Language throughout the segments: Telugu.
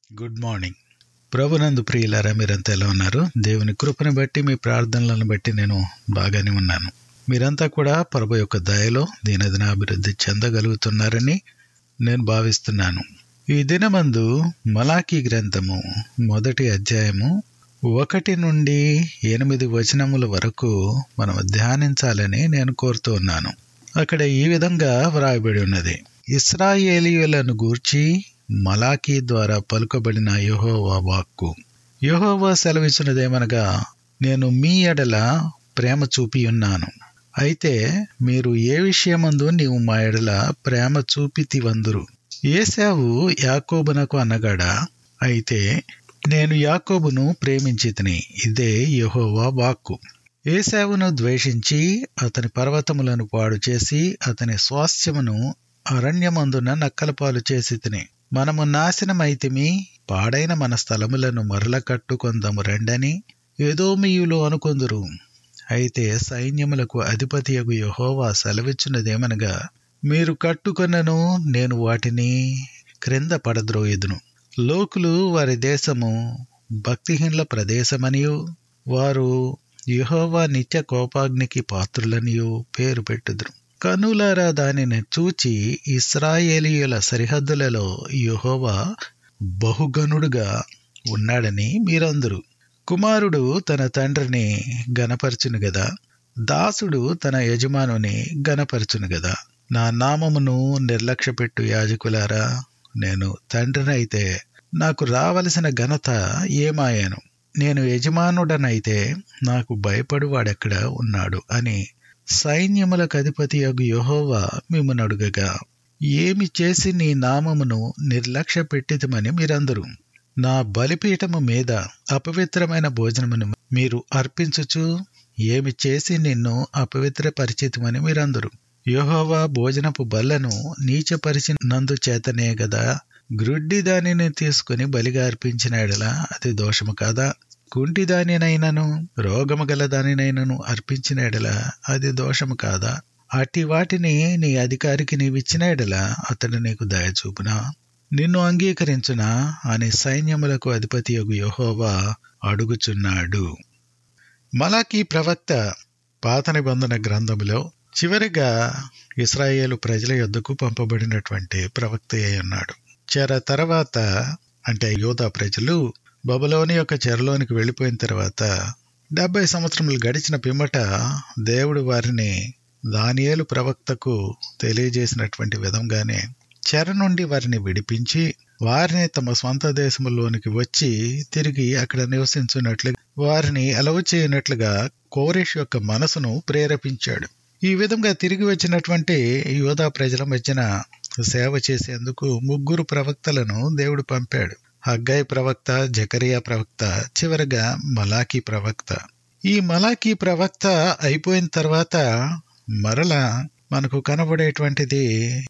గుడ్ మార్నింగ్ ప్రభునందు ప్రియులారా మీరంతా ఎలా ఉన్నారు దేవుని కృపను బట్టి మీ ప్రార్థనలను బట్టి నేను బాగానే ఉన్నాను మీరంతా కూడా ప్రభు యొక్క దయలో దీనదిన అభివృద్ధి చెందగలుగుతున్నారని నేను భావిస్తున్నాను ఈ దినమందు మలాకీ గ్రంథము మొదటి అధ్యాయము ఒకటి నుండి ఎనిమిది వచనముల వరకు మనం ధ్యానించాలని నేను కోరుతూ ఉన్నాను అక్కడ ఈ విధంగా వ్రాయబడి ఉన్నది ఇస్రాయేలీయులను గూర్చి మలాకీ ద్వారా పలుకబడిన యహోవా వాక్కు యహోవా సెలవిచ్చినదేమనగా నేను మీ ఎడల ప్రేమ చూపి ఉన్నాను అయితే మీరు ఏ విషయమందు నీవు మా ఎడల ప్రేమ చూపితివందురు ఏశావు యాకోబునకు అన్నగాడా అయితే నేను యాకోబును ప్రేమించి ఇదే యహోవా వాక్కు ఏశావును ద్వేషించి అతని పర్వతములను పాడు చేసి అతని స్వాస్థ్యమును అరణ్యమందున నక్కలపాలు చేసి తిని మనము నాశనమైతిమి పాడైన మన స్థలములను మరల కట్టుకొందము రెండని ఏదోమియులు అనుకొందురు అయితే సైన్యములకు అధిపతియగు యహోవా సెలవిచ్చినదేమనగా మీరు కట్టుకొనను నేను వాటిని క్రింద పడద్రోయుదును లోకులు వారి దేశము భక్తిహీనుల ప్రదేశమనియు వారు యహోవా నిత్య కోపాగ్నికి పాత్రులనియు పేరు పెట్టుదురు కనులారా దానిని చూచి ఇస్రాయేలీయుల సరిహద్దులలో యహోవా బహుగనుడుగా ఉన్నాడని మీరందరూ కుమారుడు తన తండ్రిని గనపరచును గదా దాసుడు తన యజమానుని గనపరచును గదా నా నామమును నిర్లక్ష్యపెట్టు యాజకులారా నేను తండ్రినైతే నాకు రావలసిన ఘనత ఏమాయాను నేను యజమానుడనైతే నాకు భయపడువాడెక్కడ ఉన్నాడు అని సైన్యములకు అధిపతి యగు యహోవా మిమ్మను అడుగగా ఏమి చేసి నీ నామమును నిర్లక్ష్య పెట్టిదమని మీరందరూ నా బలిపీఠము మీద అపవిత్రమైన భోజనమును మీరు అర్పించుచు ఏమి చేసి నిన్ను అపవిత్రపరిచితమని మీరందరూ యహోవా భోజనపు బల్లను నీచపరిచి నందు చేతనే గదా గ్రుడ్డి దానిని తీసుకుని బలిగా అర్పించిన ఎడలా అది దోషము కాదా కుంటి దానినైనను రోగము గల దానినైనను అర్పించిన ఎడల అది దోషము కాదా అట్టి వాటిని నీ అధికారికి నీవిచ్చిన ఎడల అతడు నీకు దయచూపునా నిన్ను అంగీకరించునా అని సైన్యములకు అధిపతి యొగు యహోవా అడుగుచున్నాడు మలాకీ ప్రవక్త పాత నిబంధన గ్రంథములో చివరిగా ఇస్రాయేలు ప్రజల యొద్దకు పంపబడినటువంటి ప్రవక్త అయి ఉన్నాడు చెర తర్వాత అంటే యోధా ప్రజలు బబులోని యొక్క చెరలోనికి వెళ్ళిపోయిన తర్వాత డెబ్బై సంవత్సరములు గడిచిన పిమ్మట దేవుడు వారిని దానియేలు ప్రవక్తకు తెలియజేసినటువంటి విధంగానే చెర నుండి వారిని విడిపించి వారిని తమ స్వంత దేశంలోనికి వచ్చి తిరిగి అక్కడ నివసించున్నట్లు వారిని అలవ చేయనట్లుగా కోరేష్ యొక్క మనసును ప్రేరేపించాడు ఈ విధంగా తిరిగి వచ్చినటువంటి యోధా ప్రజల మధ్యన సేవ చేసేందుకు ముగ్గురు ప్రవక్తలను దేవుడు పంపాడు హగ్గాయి ప్రవక్త జకరియా ప్రవక్త చివరగా మలాకీ ప్రవక్త ఈ మలాకీ ప్రవక్త అయిపోయిన తర్వాత మరల మనకు కనబడేటువంటిది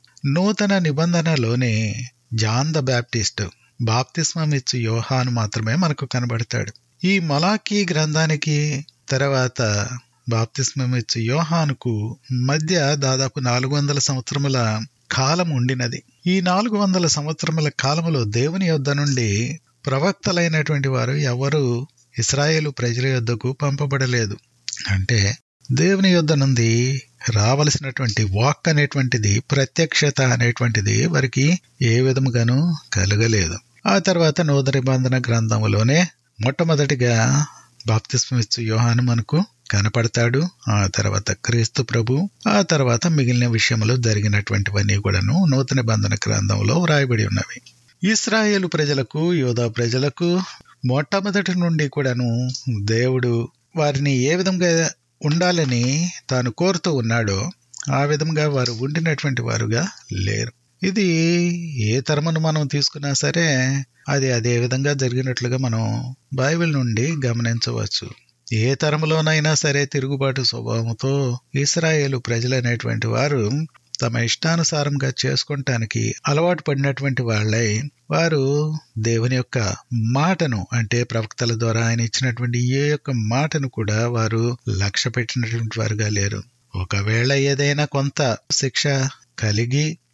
నూతన నిబంధనలోని జాన్ ద బ్యాప్టిస్ట్ బాప్తిస్మం ఇచ్చు యోహాను మాత్రమే మనకు కనబడతాడు ఈ మలాకీ గ్రంథానికి తర్వాత బాప్తిస్మం ఇచ్చు యోహానుకు మధ్య దాదాపు నాలుగు వందల సంవత్సరముల కాలం ఉండినది ఈ నాలుగు వందల సంవత్సరముల కాలములో దేవుని యొద్ద నుండి ప్రవక్తలైనటువంటి వారు ఎవరు ఇస్రాయేలు ప్రజల యొద్దకు పంపబడలేదు అంటే దేవుని యొద్ద నుండి రావలసినటువంటి వాక్ అనేటువంటిది ప్రత్యక్షత అనేటువంటిది వారికి ఏ విధముగాను కలగలేదు ఆ తర్వాత నూతన నిబంధన గ్రంథములోనే మొట్టమొదటిగా బాప్తిస్మిచ్చు యోహాను మనకు కనపడతాడు ఆ తర్వాత క్రీస్తు ప్రభు ఆ తర్వాత మిగిలిన విషయంలో జరిగినటువంటివన్నీ కూడాను నూతన బంధన గ్రంథంలో వ్రాయబడి ఉన్నవి ఇస్రాయేలు ప్రజలకు యోధా ప్రజలకు మొట్టమొదటి నుండి కూడాను దేవుడు వారిని ఏ విధంగా ఉండాలని తాను కోరుతూ ఉన్నాడో ఆ విధంగా వారు ఉండినటువంటి వారుగా లేరు ఇది ఏ తరమును మనం తీసుకున్నా సరే అది అదే విధంగా జరిగినట్లుగా మనం బైబిల్ నుండి గమనించవచ్చు ఏ తరములోనైనా సరే తిరుగుబాటు స్వభావంతో ఇస్రాయేలు ప్రజలనేటువంటి వారు తమ ఇష్టానుసారంగా చేసుకుంటానికి అలవాటు పడినటువంటి వాళ్ళై వారు దేవుని యొక్క మాటను అంటే ప్రవక్తల ద్వారా ఆయన ఇచ్చినటువంటి ఏ యొక్క మాటను కూడా వారు లక్ష్య పెట్టినటువంటి వారుగా లేరు ఒకవేళ ఏదైనా కొంత శిక్ష కలిగి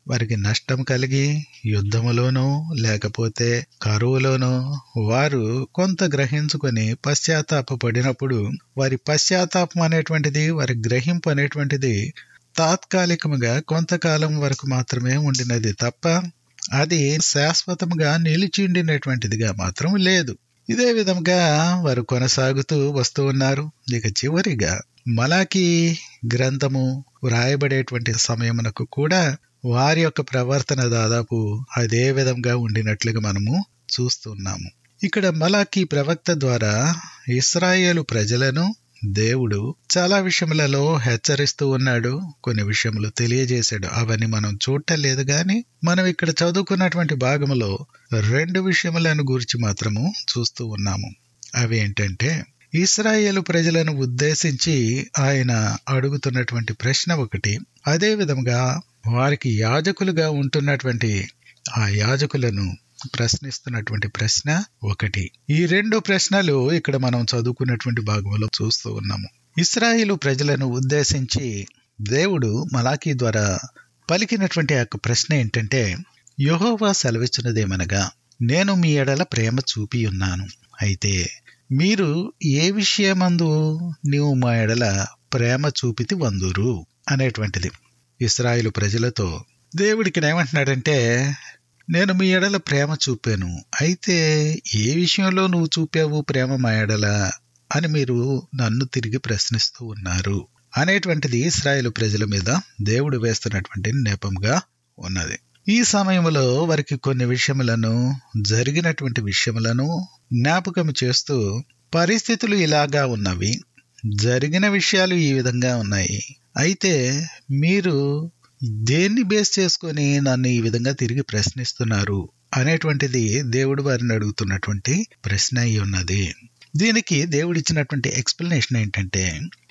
వారికి నష్టం కలిగి యుద్ధములోనో లేకపోతే కరువులోనో వారు కొంత గ్రహించుకొని పశ్చాత్తాపడినప్పుడు వారి పశ్చాత్తాపం అనేటువంటిది వారి గ్రహింపు అనేటువంటిది తాత్కాలికముగా కొంతకాలం వరకు మాత్రమే ఉండినది తప్ప అది శాశ్వతముగా నిలిచి ఉండినటువంటిదిగా మాత్రం లేదు ఇదే విధంగా వారు కొనసాగుతూ వస్తూ ఉన్నారు ఇక చివరిగా మలాకి గ్రంథము వ్రాయబడేటువంటి సమయమునకు కూడా వారి యొక్క ప్రవర్తన దాదాపు అదే విధంగా ఉండినట్లుగా మనము చూస్తున్నాము ఇక్కడ మలాకి ప్రవక్త ద్వారా ఇస్రాయేలు ప్రజలను దేవుడు చాలా విషయములలో హెచ్చరిస్తూ ఉన్నాడు కొన్ని విషయములు తెలియజేశాడు అవన్నీ మనం చూడలేదు గాని మనం ఇక్కడ చదువుకున్నటువంటి భాగంలో రెండు విషయములను గురించి మాత్రము చూస్తూ ఉన్నాము అవి ఏంటంటే ఇస్రాయేలు ప్రజలను ఉద్దేశించి ఆయన అడుగుతున్నటువంటి ప్రశ్న ఒకటి అదే విధంగా వారికి యాజకులుగా ఉంటున్నటువంటి ఆ యాజకులను ప్రశ్నిస్తున్నటువంటి ప్రశ్న ఒకటి ఈ రెండు ప్రశ్నలు ఇక్కడ మనం చదువుకున్నటువంటి భాగంలో చూస్తూ ఉన్నాము ఇస్రాయేలు ప్రజలను ఉద్దేశించి దేవుడు మలాఖీ ద్వారా పలికినటువంటి యొక్క ప్రశ్న ఏంటంటే యహోవా సెలవిచ్చినదేమనగా నేను మీ ఎడల ప్రేమ చూపి ఉన్నాను అయితే మీరు ఏ విషయమందు నీవు మా ఎడల ప్రేమ చూపితి వందురు అనేటువంటిది ఇస్రాయేలు ప్రజలతో దేవుడికి ఏమంటున్నాడంటే నేను మీ ఎడల ప్రేమ చూపాను అయితే ఏ విషయంలో నువ్వు చూపావు ప్రేమ మా ఎడల అని మీరు నన్ను తిరిగి ప్రశ్నిస్తూ ఉన్నారు అనేటువంటిది ఇస్రాయేల్ ప్రజల మీద దేవుడు వేస్తున్నటువంటి నేపంగా ఉన్నది ఈ సమయంలో వారికి కొన్ని విషయములను జరిగినటువంటి విషయములను జ్ఞాపకం చేస్తూ పరిస్థితులు ఇలాగా ఉన్నవి జరిగిన విషయాలు ఈ విధంగా ఉన్నాయి అయితే మీరు దేన్ని బేస్ చేసుకొని నన్ను ఈ విధంగా తిరిగి ప్రశ్నిస్తున్నారు అనేటువంటిది దేవుడు వారిని అడుగుతున్నటువంటి ప్రశ్న అయి ఉన్నది దీనికి దేవుడిచ్చినటువంటి ఎక్స్ప్లెనేషన్ ఏంటంటే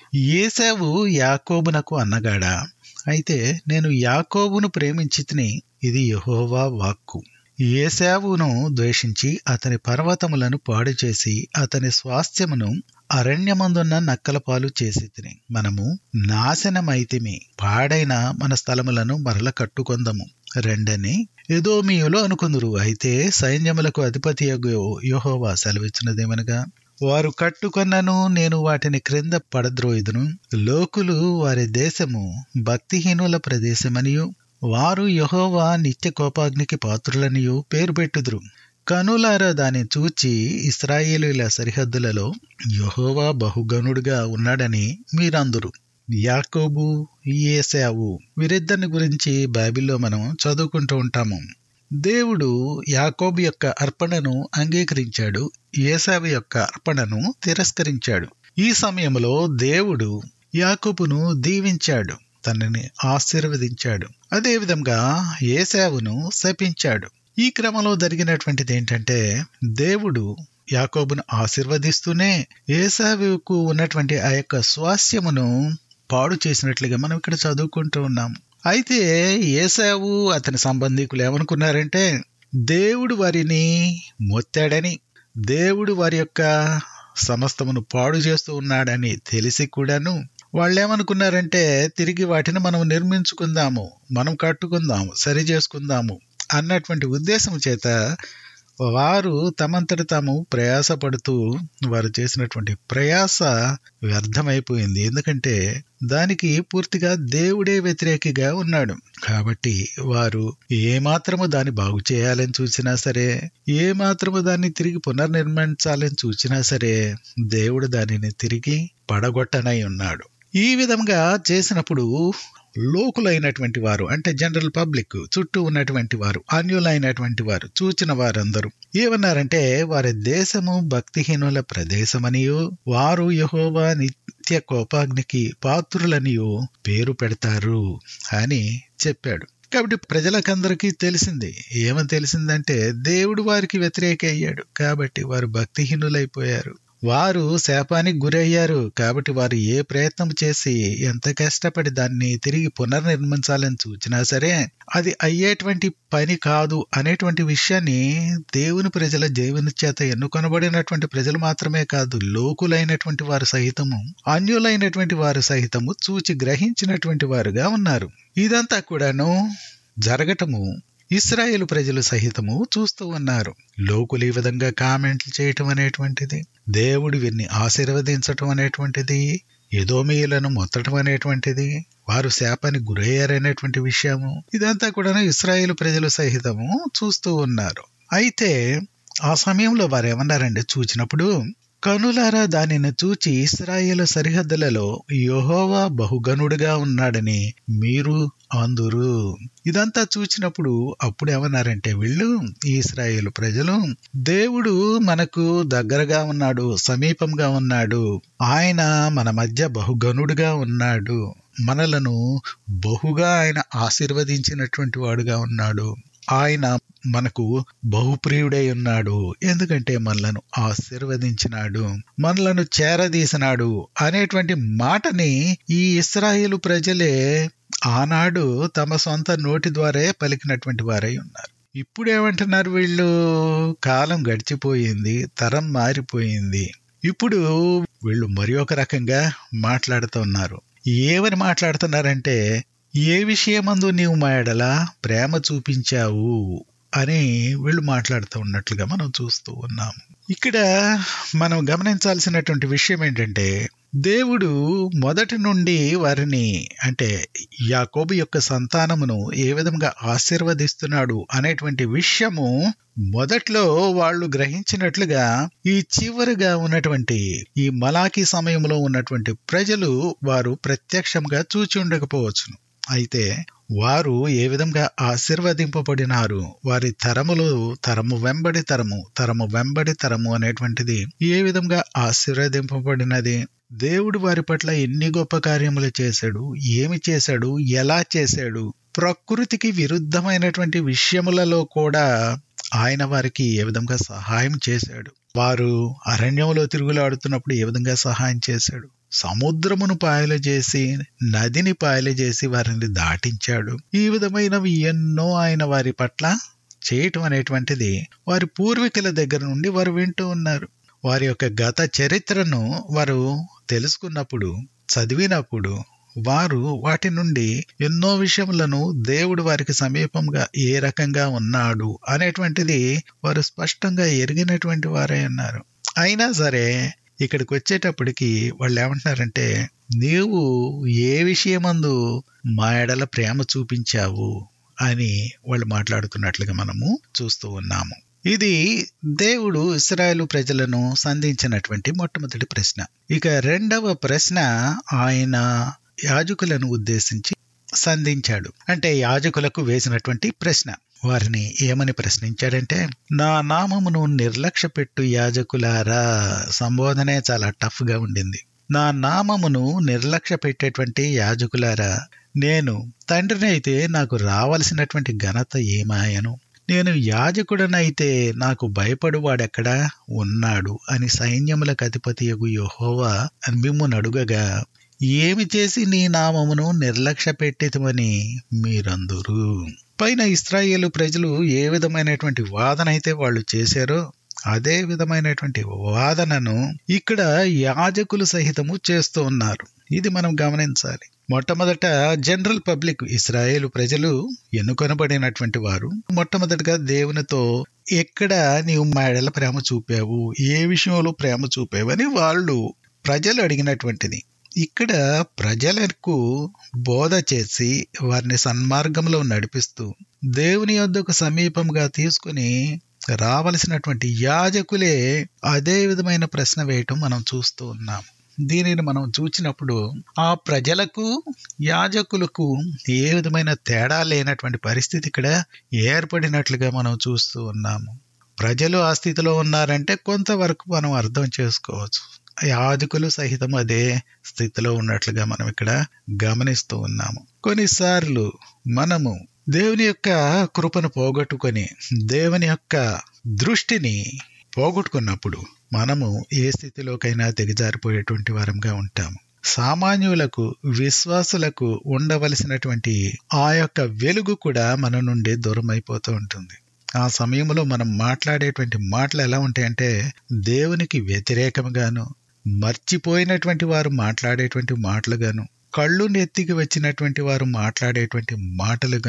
ఏసావు యాకోబునకు అన్నగాడా అయితే నేను యాకోబును ప్రేమించి ఇది యహోవా వాక్కు ఏసావును ద్వేషించి అతని పర్వతములను పాడు చేసి అతని స్వాస్థ్యమును అరణ్యమందున్న నక్కల పాలు చేసి తిని మనము నాశనమైతిమి పాడైన మన స్థలములను మరల కట్టుకొందము రెండని ఎదోమియులు అనుకుందురు అయితే సైన్యములకు అధిపతి యహోవా సెలవిచ్చినదేమనగా వారు కట్టుకొన్నను నేను వాటిని క్రింద పడద్రోయిదును లోకులు వారి దేశము భక్తిహీనుల ప్రదేశమనియు వారు యహోవా నిత్య కోపాగ్నికి పాత్రులనియు పేరు పెట్టుదురు కనులారా దాన్ని చూచి ఇస్రాయేలీల సరిహద్దులలో యహోవా బహుగనుడుగా ఉన్నాడని మీరందరు యాకోబు ఏసావు వీరిద్దరిని గురించి బైబిల్లో మనం చదువుకుంటూ ఉంటాము దేవుడు యాకోబు యొక్క అర్పణను అంగీకరించాడు ఏసావు యొక్క అర్పణను తిరస్కరించాడు ఈ సమయంలో దేవుడు యాకోబును దీవించాడు తనని ఆశీర్వదించాడు అదేవిధంగా ఏసావును శపించాడు ఈ క్రమంలో జరిగినటువంటిది ఏంటంటే దేవుడు యాకోబును ఆశీర్వదిస్తూనే ఏసావుకు ఉన్నటువంటి ఆ యొక్క స్వాస్యమును పాడు చేసినట్లుగా మనం ఇక్కడ చదువుకుంటూ ఉన్నాం అయితే ఏసావు అతని సంబంధికులు ఏమనుకున్నారంటే దేవుడు వారిని మొత్తాడని దేవుడు వారి యొక్క సమస్తమును పాడు చేస్తూ ఉన్నాడని తెలిసి కూడాను వాళ్ళు ఏమనుకున్నారంటే తిరిగి వాటిని మనం నిర్మించుకుందాము మనం కట్టుకుందాము సరి చేసుకుందాము అన్నటువంటి ఉద్దేశం చేత వారు తమంతట తాము ప్రయాసపడుతూ వారు చేసినటువంటి ప్రయాస వ్యర్థమైపోయింది ఎందుకంటే దానికి పూర్తిగా దేవుడే వ్యతిరేకిగా ఉన్నాడు కాబట్టి వారు ఏమాత్రము దాన్ని బాగు చేయాలని చూసినా సరే ఏమాత్రము దాన్ని తిరిగి పునర్నిర్మించాలని చూసినా సరే దేవుడు దానిని తిరిగి పడగొట్టనై ఉన్నాడు ఈ విధంగా చేసినప్పుడు లోకులైనటువంటి వారు అంటే జనరల్ పబ్లిక్ చుట్టూ ఉన్నటువంటి వారు అన్యులైనటువంటి వారు చూచిన వారందరూ ఏమన్నారంటే వారి దేశము భక్తిహీనుల ప్రదేశమనియు వారు యహోవా నిత్య కోపాగ్నికి పాత్రులనియు పేరు పెడతారు అని చెప్పాడు కాబట్టి ప్రజలకందరికీ తెలిసింది ఏమని తెలిసిందంటే దేవుడు వారికి వ్యతిరేక అయ్యాడు కాబట్టి వారు భక్తిహీనులైపోయారు వారు శాపానికి గురయ్యారు కాబట్టి వారు ఏ ప్రయత్నం చేసి ఎంత కష్టపడి దాన్ని తిరిగి పునర్నిర్మించాలని చూచినా సరే అది అయ్యేటువంటి పని కాదు అనేటువంటి విషయాన్ని దేవుని ప్రజల దేవుని చేత ఎన్నుకొనబడినటువంటి ప్రజలు మాత్రమే కాదు లోకులైనటువంటి వారు సహితము అన్యులైనటువంటి వారు సహితము చూచి గ్రహించినటువంటి వారుగా ఉన్నారు ఇదంతా కూడాను జరగటము ఇస్రాయేల్ ప్రజలు సహితము చూస్తూ ఉన్నారు లోకులు ఈ విధంగా కామెంట్లు చేయటం అనేటువంటిది దేవుడు వీరిని ఆశీర్వదించటం అనేటువంటిది ఎదోమీయులను మొత్తటం అనేటువంటిది వారు శాపానికి గురయ్యారనేటువంటి విషయము ఇదంతా కూడా ఇస్రాయేల్ ప్రజలు సహితము చూస్తూ ఉన్నారు అయితే ఆ సమయంలో వారు ఏమన్నారంటే చూచినప్పుడు కనులారా దానిని చూచి ఇస్రాయేలు సరిహద్దులలో యెహోవా బహుగనుడుగా ఉన్నాడని మీరు అందురు ఇదంతా చూచినప్పుడు అప్పుడు ఏమన్నారంటే వీళ్ళు ఈ ఇస్రాయేలు ప్రజలు దేవుడు మనకు దగ్గరగా ఉన్నాడు సమీపంగా ఉన్నాడు ఆయన మన మధ్య బహుగనుడుగా ఉన్నాడు మనలను బహుగా ఆయన ఆశీర్వదించినటువంటి వాడుగా ఉన్నాడు ఆయన మనకు బహుప్రియుడై ఉన్నాడు ఎందుకంటే మనలను ఆశీర్వదించినాడు మనలను చేరదీసినాడు అనేటువంటి మాటని ఈ ఇస్రాయేలు ప్రజలే ఆనాడు తమ సొంత నోటి ద్వారే పలికినటువంటి వారై ఉన్నారు ఇప్పుడు ఏమంటున్నారు వీళ్ళు కాలం గడిచిపోయింది తరం మారిపోయింది ఇప్పుడు వీళ్ళు మరి ఒక రకంగా మాట్లాడుతున్నారు ఏమని మాట్లాడుతున్నారంటే ఏ విషయమందు నీవు మా ఎడల ప్రేమ చూపించావు అని వీళ్ళు మాట్లాడుతూ ఉన్నట్లుగా మనం చూస్తూ ఉన్నాము ఇక్కడ మనం గమనించాల్సినటువంటి విషయం ఏంటంటే దేవుడు మొదటి నుండి వారిని అంటే యాకోబు యొక్క సంతానమును ఏ విధంగా ఆశీర్వదిస్తున్నాడు అనేటువంటి విషయము మొదట్లో వాళ్ళు గ్రహించినట్లుగా ఈ చివరిగా ఉన్నటువంటి ఈ మలాకి సమయంలో ఉన్నటువంటి ప్రజలు వారు ప్రత్యక్షంగా చూచి ఉండకపోవచ్చును అయితే వారు ఏ విధంగా ఆశీర్వదింపబడినారు వారి తరములు తరము వెంబడి తరము తరము వెంబడి తరము అనేటువంటిది ఏ విధంగా ఆశీర్వదింపబడినది దేవుడు వారి పట్ల ఎన్ని గొప్ప కార్యములు చేశాడు ఏమి చేశాడు ఎలా చేశాడు ప్రకృతికి విరుద్ధమైనటువంటి విషయములలో కూడా ఆయన వారికి ఏ విధంగా సహాయం చేశాడు వారు అరణ్యంలో తిరుగులాడుతున్నప్పుడు ఏ విధంగా సహాయం చేశాడు సముద్రమును పాయలు చేసి నదిని పాయలు చేసి వారిని దాటించాడు ఈ విధమైనవి ఎన్నో ఆయన వారి పట్ల చేయటం అనేటువంటిది వారి పూర్వీకుల దగ్గర నుండి వారు వింటూ ఉన్నారు వారి యొక్క గత చరిత్రను వారు తెలుసుకున్నప్పుడు చదివినప్పుడు వారు వాటి నుండి ఎన్నో విషయములను దేవుడు వారికి సమీపంగా ఏ రకంగా ఉన్నాడు అనేటువంటిది వారు స్పష్టంగా ఎరిగినటువంటి వారే ఉన్నారు అయినా సరే ఇక్కడికి వచ్చేటప్పటికి వాళ్ళు ఏమంటున్నారంటే నీవు ఏ విషయమందు మా ఎడల ప్రేమ చూపించావు అని వాళ్ళు మాట్లాడుతున్నట్లుగా మనము చూస్తూ ఉన్నాము ఇది దేవుడు ఇస్రాయేలు ప్రజలను సంధించినటువంటి మొట్టమొదటి ప్రశ్న ఇక రెండవ ప్రశ్న ఆయన యాజకులను ఉద్దేశించి సంధించాడు అంటే యాజకులకు వేసినటువంటి ప్రశ్న వారిని ఏమని ప్రశ్నించాడంటే నా నామమును నిర్లక్ష్య పెట్టు యాజకులారా సంబోధనే చాలా టఫ్ గా ఉండింది నా నామమును నిర్లక్ష్య పెట్టేటువంటి యాజకులారా నేను తండ్రినైతే నాకు రావలసినటువంటి ఘనత ఏమాయను నేను యాజకుడనైతే నాకు భయపడువాడెక్కడా ఉన్నాడు అని సైన్యములకు అధిపతి యగు యహోవా మిమ్మును అడుగగా ఏమి చేసి నీ నామమును నిర్లక్ష్య పెట్టేతమని మీరందరూ పైన ఇస్రాయేలు ప్రజలు ఏ విధమైనటువంటి వాదన అయితే వాళ్ళు చేశారో అదే విధమైనటువంటి వాదనను ఇక్కడ యాజకులు సహితము చేస్తూ ఉన్నారు ఇది మనం గమనించాలి మొట్టమొదట జనరల్ పబ్లిక్ ఇస్రాయేలు ప్రజలు ఎన్నుకొనబడినటువంటి వారు మొట్టమొదటిగా దేవునితో ఎక్కడ నీవు మేడల ప్రేమ చూపావు ఏ విషయంలో ప్రేమ చూపావు అని వాళ్ళు ప్రజలు అడిగినటువంటిది ఇక్కడ ప్రజలకు బోధ చేసి వారిని సన్మార్గంలో నడిపిస్తూ దేవుని యొద్దకు సమీపంగా తీసుకుని రావలసినటువంటి యాజకులే అదే విధమైన ప్రశ్న వేయటం మనం చూస్తూ ఉన్నాం దీనిని మనం చూచినప్పుడు ఆ ప్రజలకు యాజకులకు ఏ విధమైన తేడా లేనటువంటి పరిస్థితి ఇక్కడ ఏర్పడినట్లుగా మనం చూస్తూ ఉన్నాము ప్రజలు ఆ స్థితిలో ఉన్నారంటే కొంతవరకు మనం అర్థం చేసుకోవచ్చు యాజకులు సహితం అదే స్థితిలో ఉన్నట్లుగా మనం ఇక్కడ గమనిస్తూ ఉన్నాము కొన్నిసార్లు మనము దేవుని యొక్క కృపను పోగొట్టుకొని దేవుని యొక్క దృష్టిని పోగొట్టుకున్నప్పుడు మనము ఏ స్థితిలోకైనా దిగజారిపోయేటువంటి వారంగా ఉంటాము సామాన్యులకు విశ్వాసులకు ఉండవలసినటువంటి ఆ యొక్క వెలుగు కూడా మన నుండి దూరం అయిపోతూ ఉంటుంది ఆ సమయంలో మనం మాట్లాడేటువంటి మాటలు ఎలా ఉంటాయంటే దేవునికి వ్యతిరేకంగాను మర్చిపోయినటువంటి వారు మాట్లాడేటువంటి మాటలుగాను కళ్ళు నెత్తికి వచ్చినటువంటి వారు మాట్లాడేటువంటి మాటలుగాను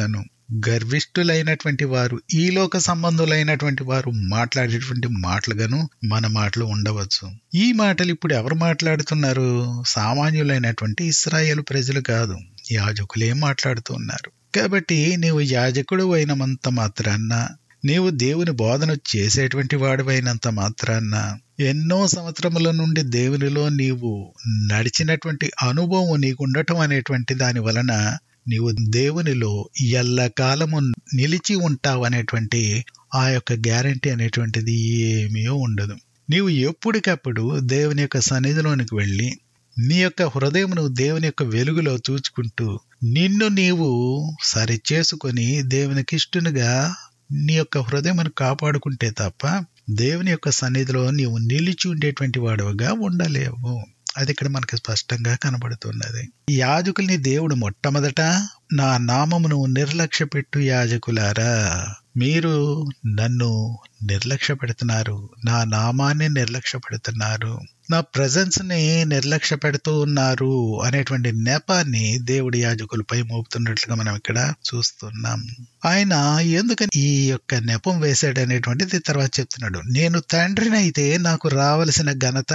గర్విష్ఠులైనటువంటి వారు ఈ లోక సంబంధులైనటువంటి వారు మాట్లాడేటువంటి మాటలుగాను మన మాటలు ఉండవచ్చు ఈ మాటలు ఇప్పుడు ఎవరు మాట్లాడుతున్నారు సామాన్యులైనటువంటి ఇస్రాయేల్ ప్రజలు కాదు యాజకులే మాట్లాడుతూ ఉన్నారు కాబట్టి నీవు యాజకుడు అయినంత మాత్రాన్న నీవు దేవుని బోధన చేసేటువంటి వాడివైనంత మాత్రాన్న ఎన్నో సంవత్సరముల నుండి దేవునిలో నీవు నడిచినటువంటి అనుభవం నీకు ఉండటం అనేటువంటి దాని వలన నీవు దేవునిలో ఎల్లకాలము నిలిచి ఉంటావు అనేటువంటి ఆ యొక్క గ్యారంటీ అనేటువంటిది ఏమీ ఉండదు నీవు ఎప్పటికప్పుడు దేవుని యొక్క సన్నిధిలోనికి వెళ్ళి నీ యొక్క హృదయమును దేవుని యొక్క వెలుగులో చూచుకుంటూ నిన్ను నీవు సరి చేసుకొని దేవునికి ఇష్టనుగా నీ యొక్క హృదయమును కాపాడుకుంటే తప్ప దేవుని యొక్క సన్నిధిలో నీవు నిలిచి ఉండేటువంటి వాడుగా ఉండలేవు అది ఇక్కడ మనకి స్పష్టంగా కనబడుతున్నది యాజకుల్ని దేవుడు మొట్టమొదట నా నామమును నిర్లక్ష్య పెట్టు యాజకులారా మీరు నన్ను నిర్లక్ష్య పెడుతున్నారు నా నామాన్ని నిర్లక్ష్య పెడుతున్నారు నా ప్రజెన్స్ ని నిర్లక్ష్య పెడుతూ ఉన్నారు అనేటువంటి నెపాన్ని దేవుడి యాజకులపై మోపుతున్నట్లుగా మనం ఇక్కడ చూస్తున్నాం ఆయన ఎందుకని ఈ యొక్క నెపం వేశాడు అనేటువంటిది తర్వాత చెప్తున్నాడు నేను తండ్రిని అయితే నాకు రావలసిన ఘనత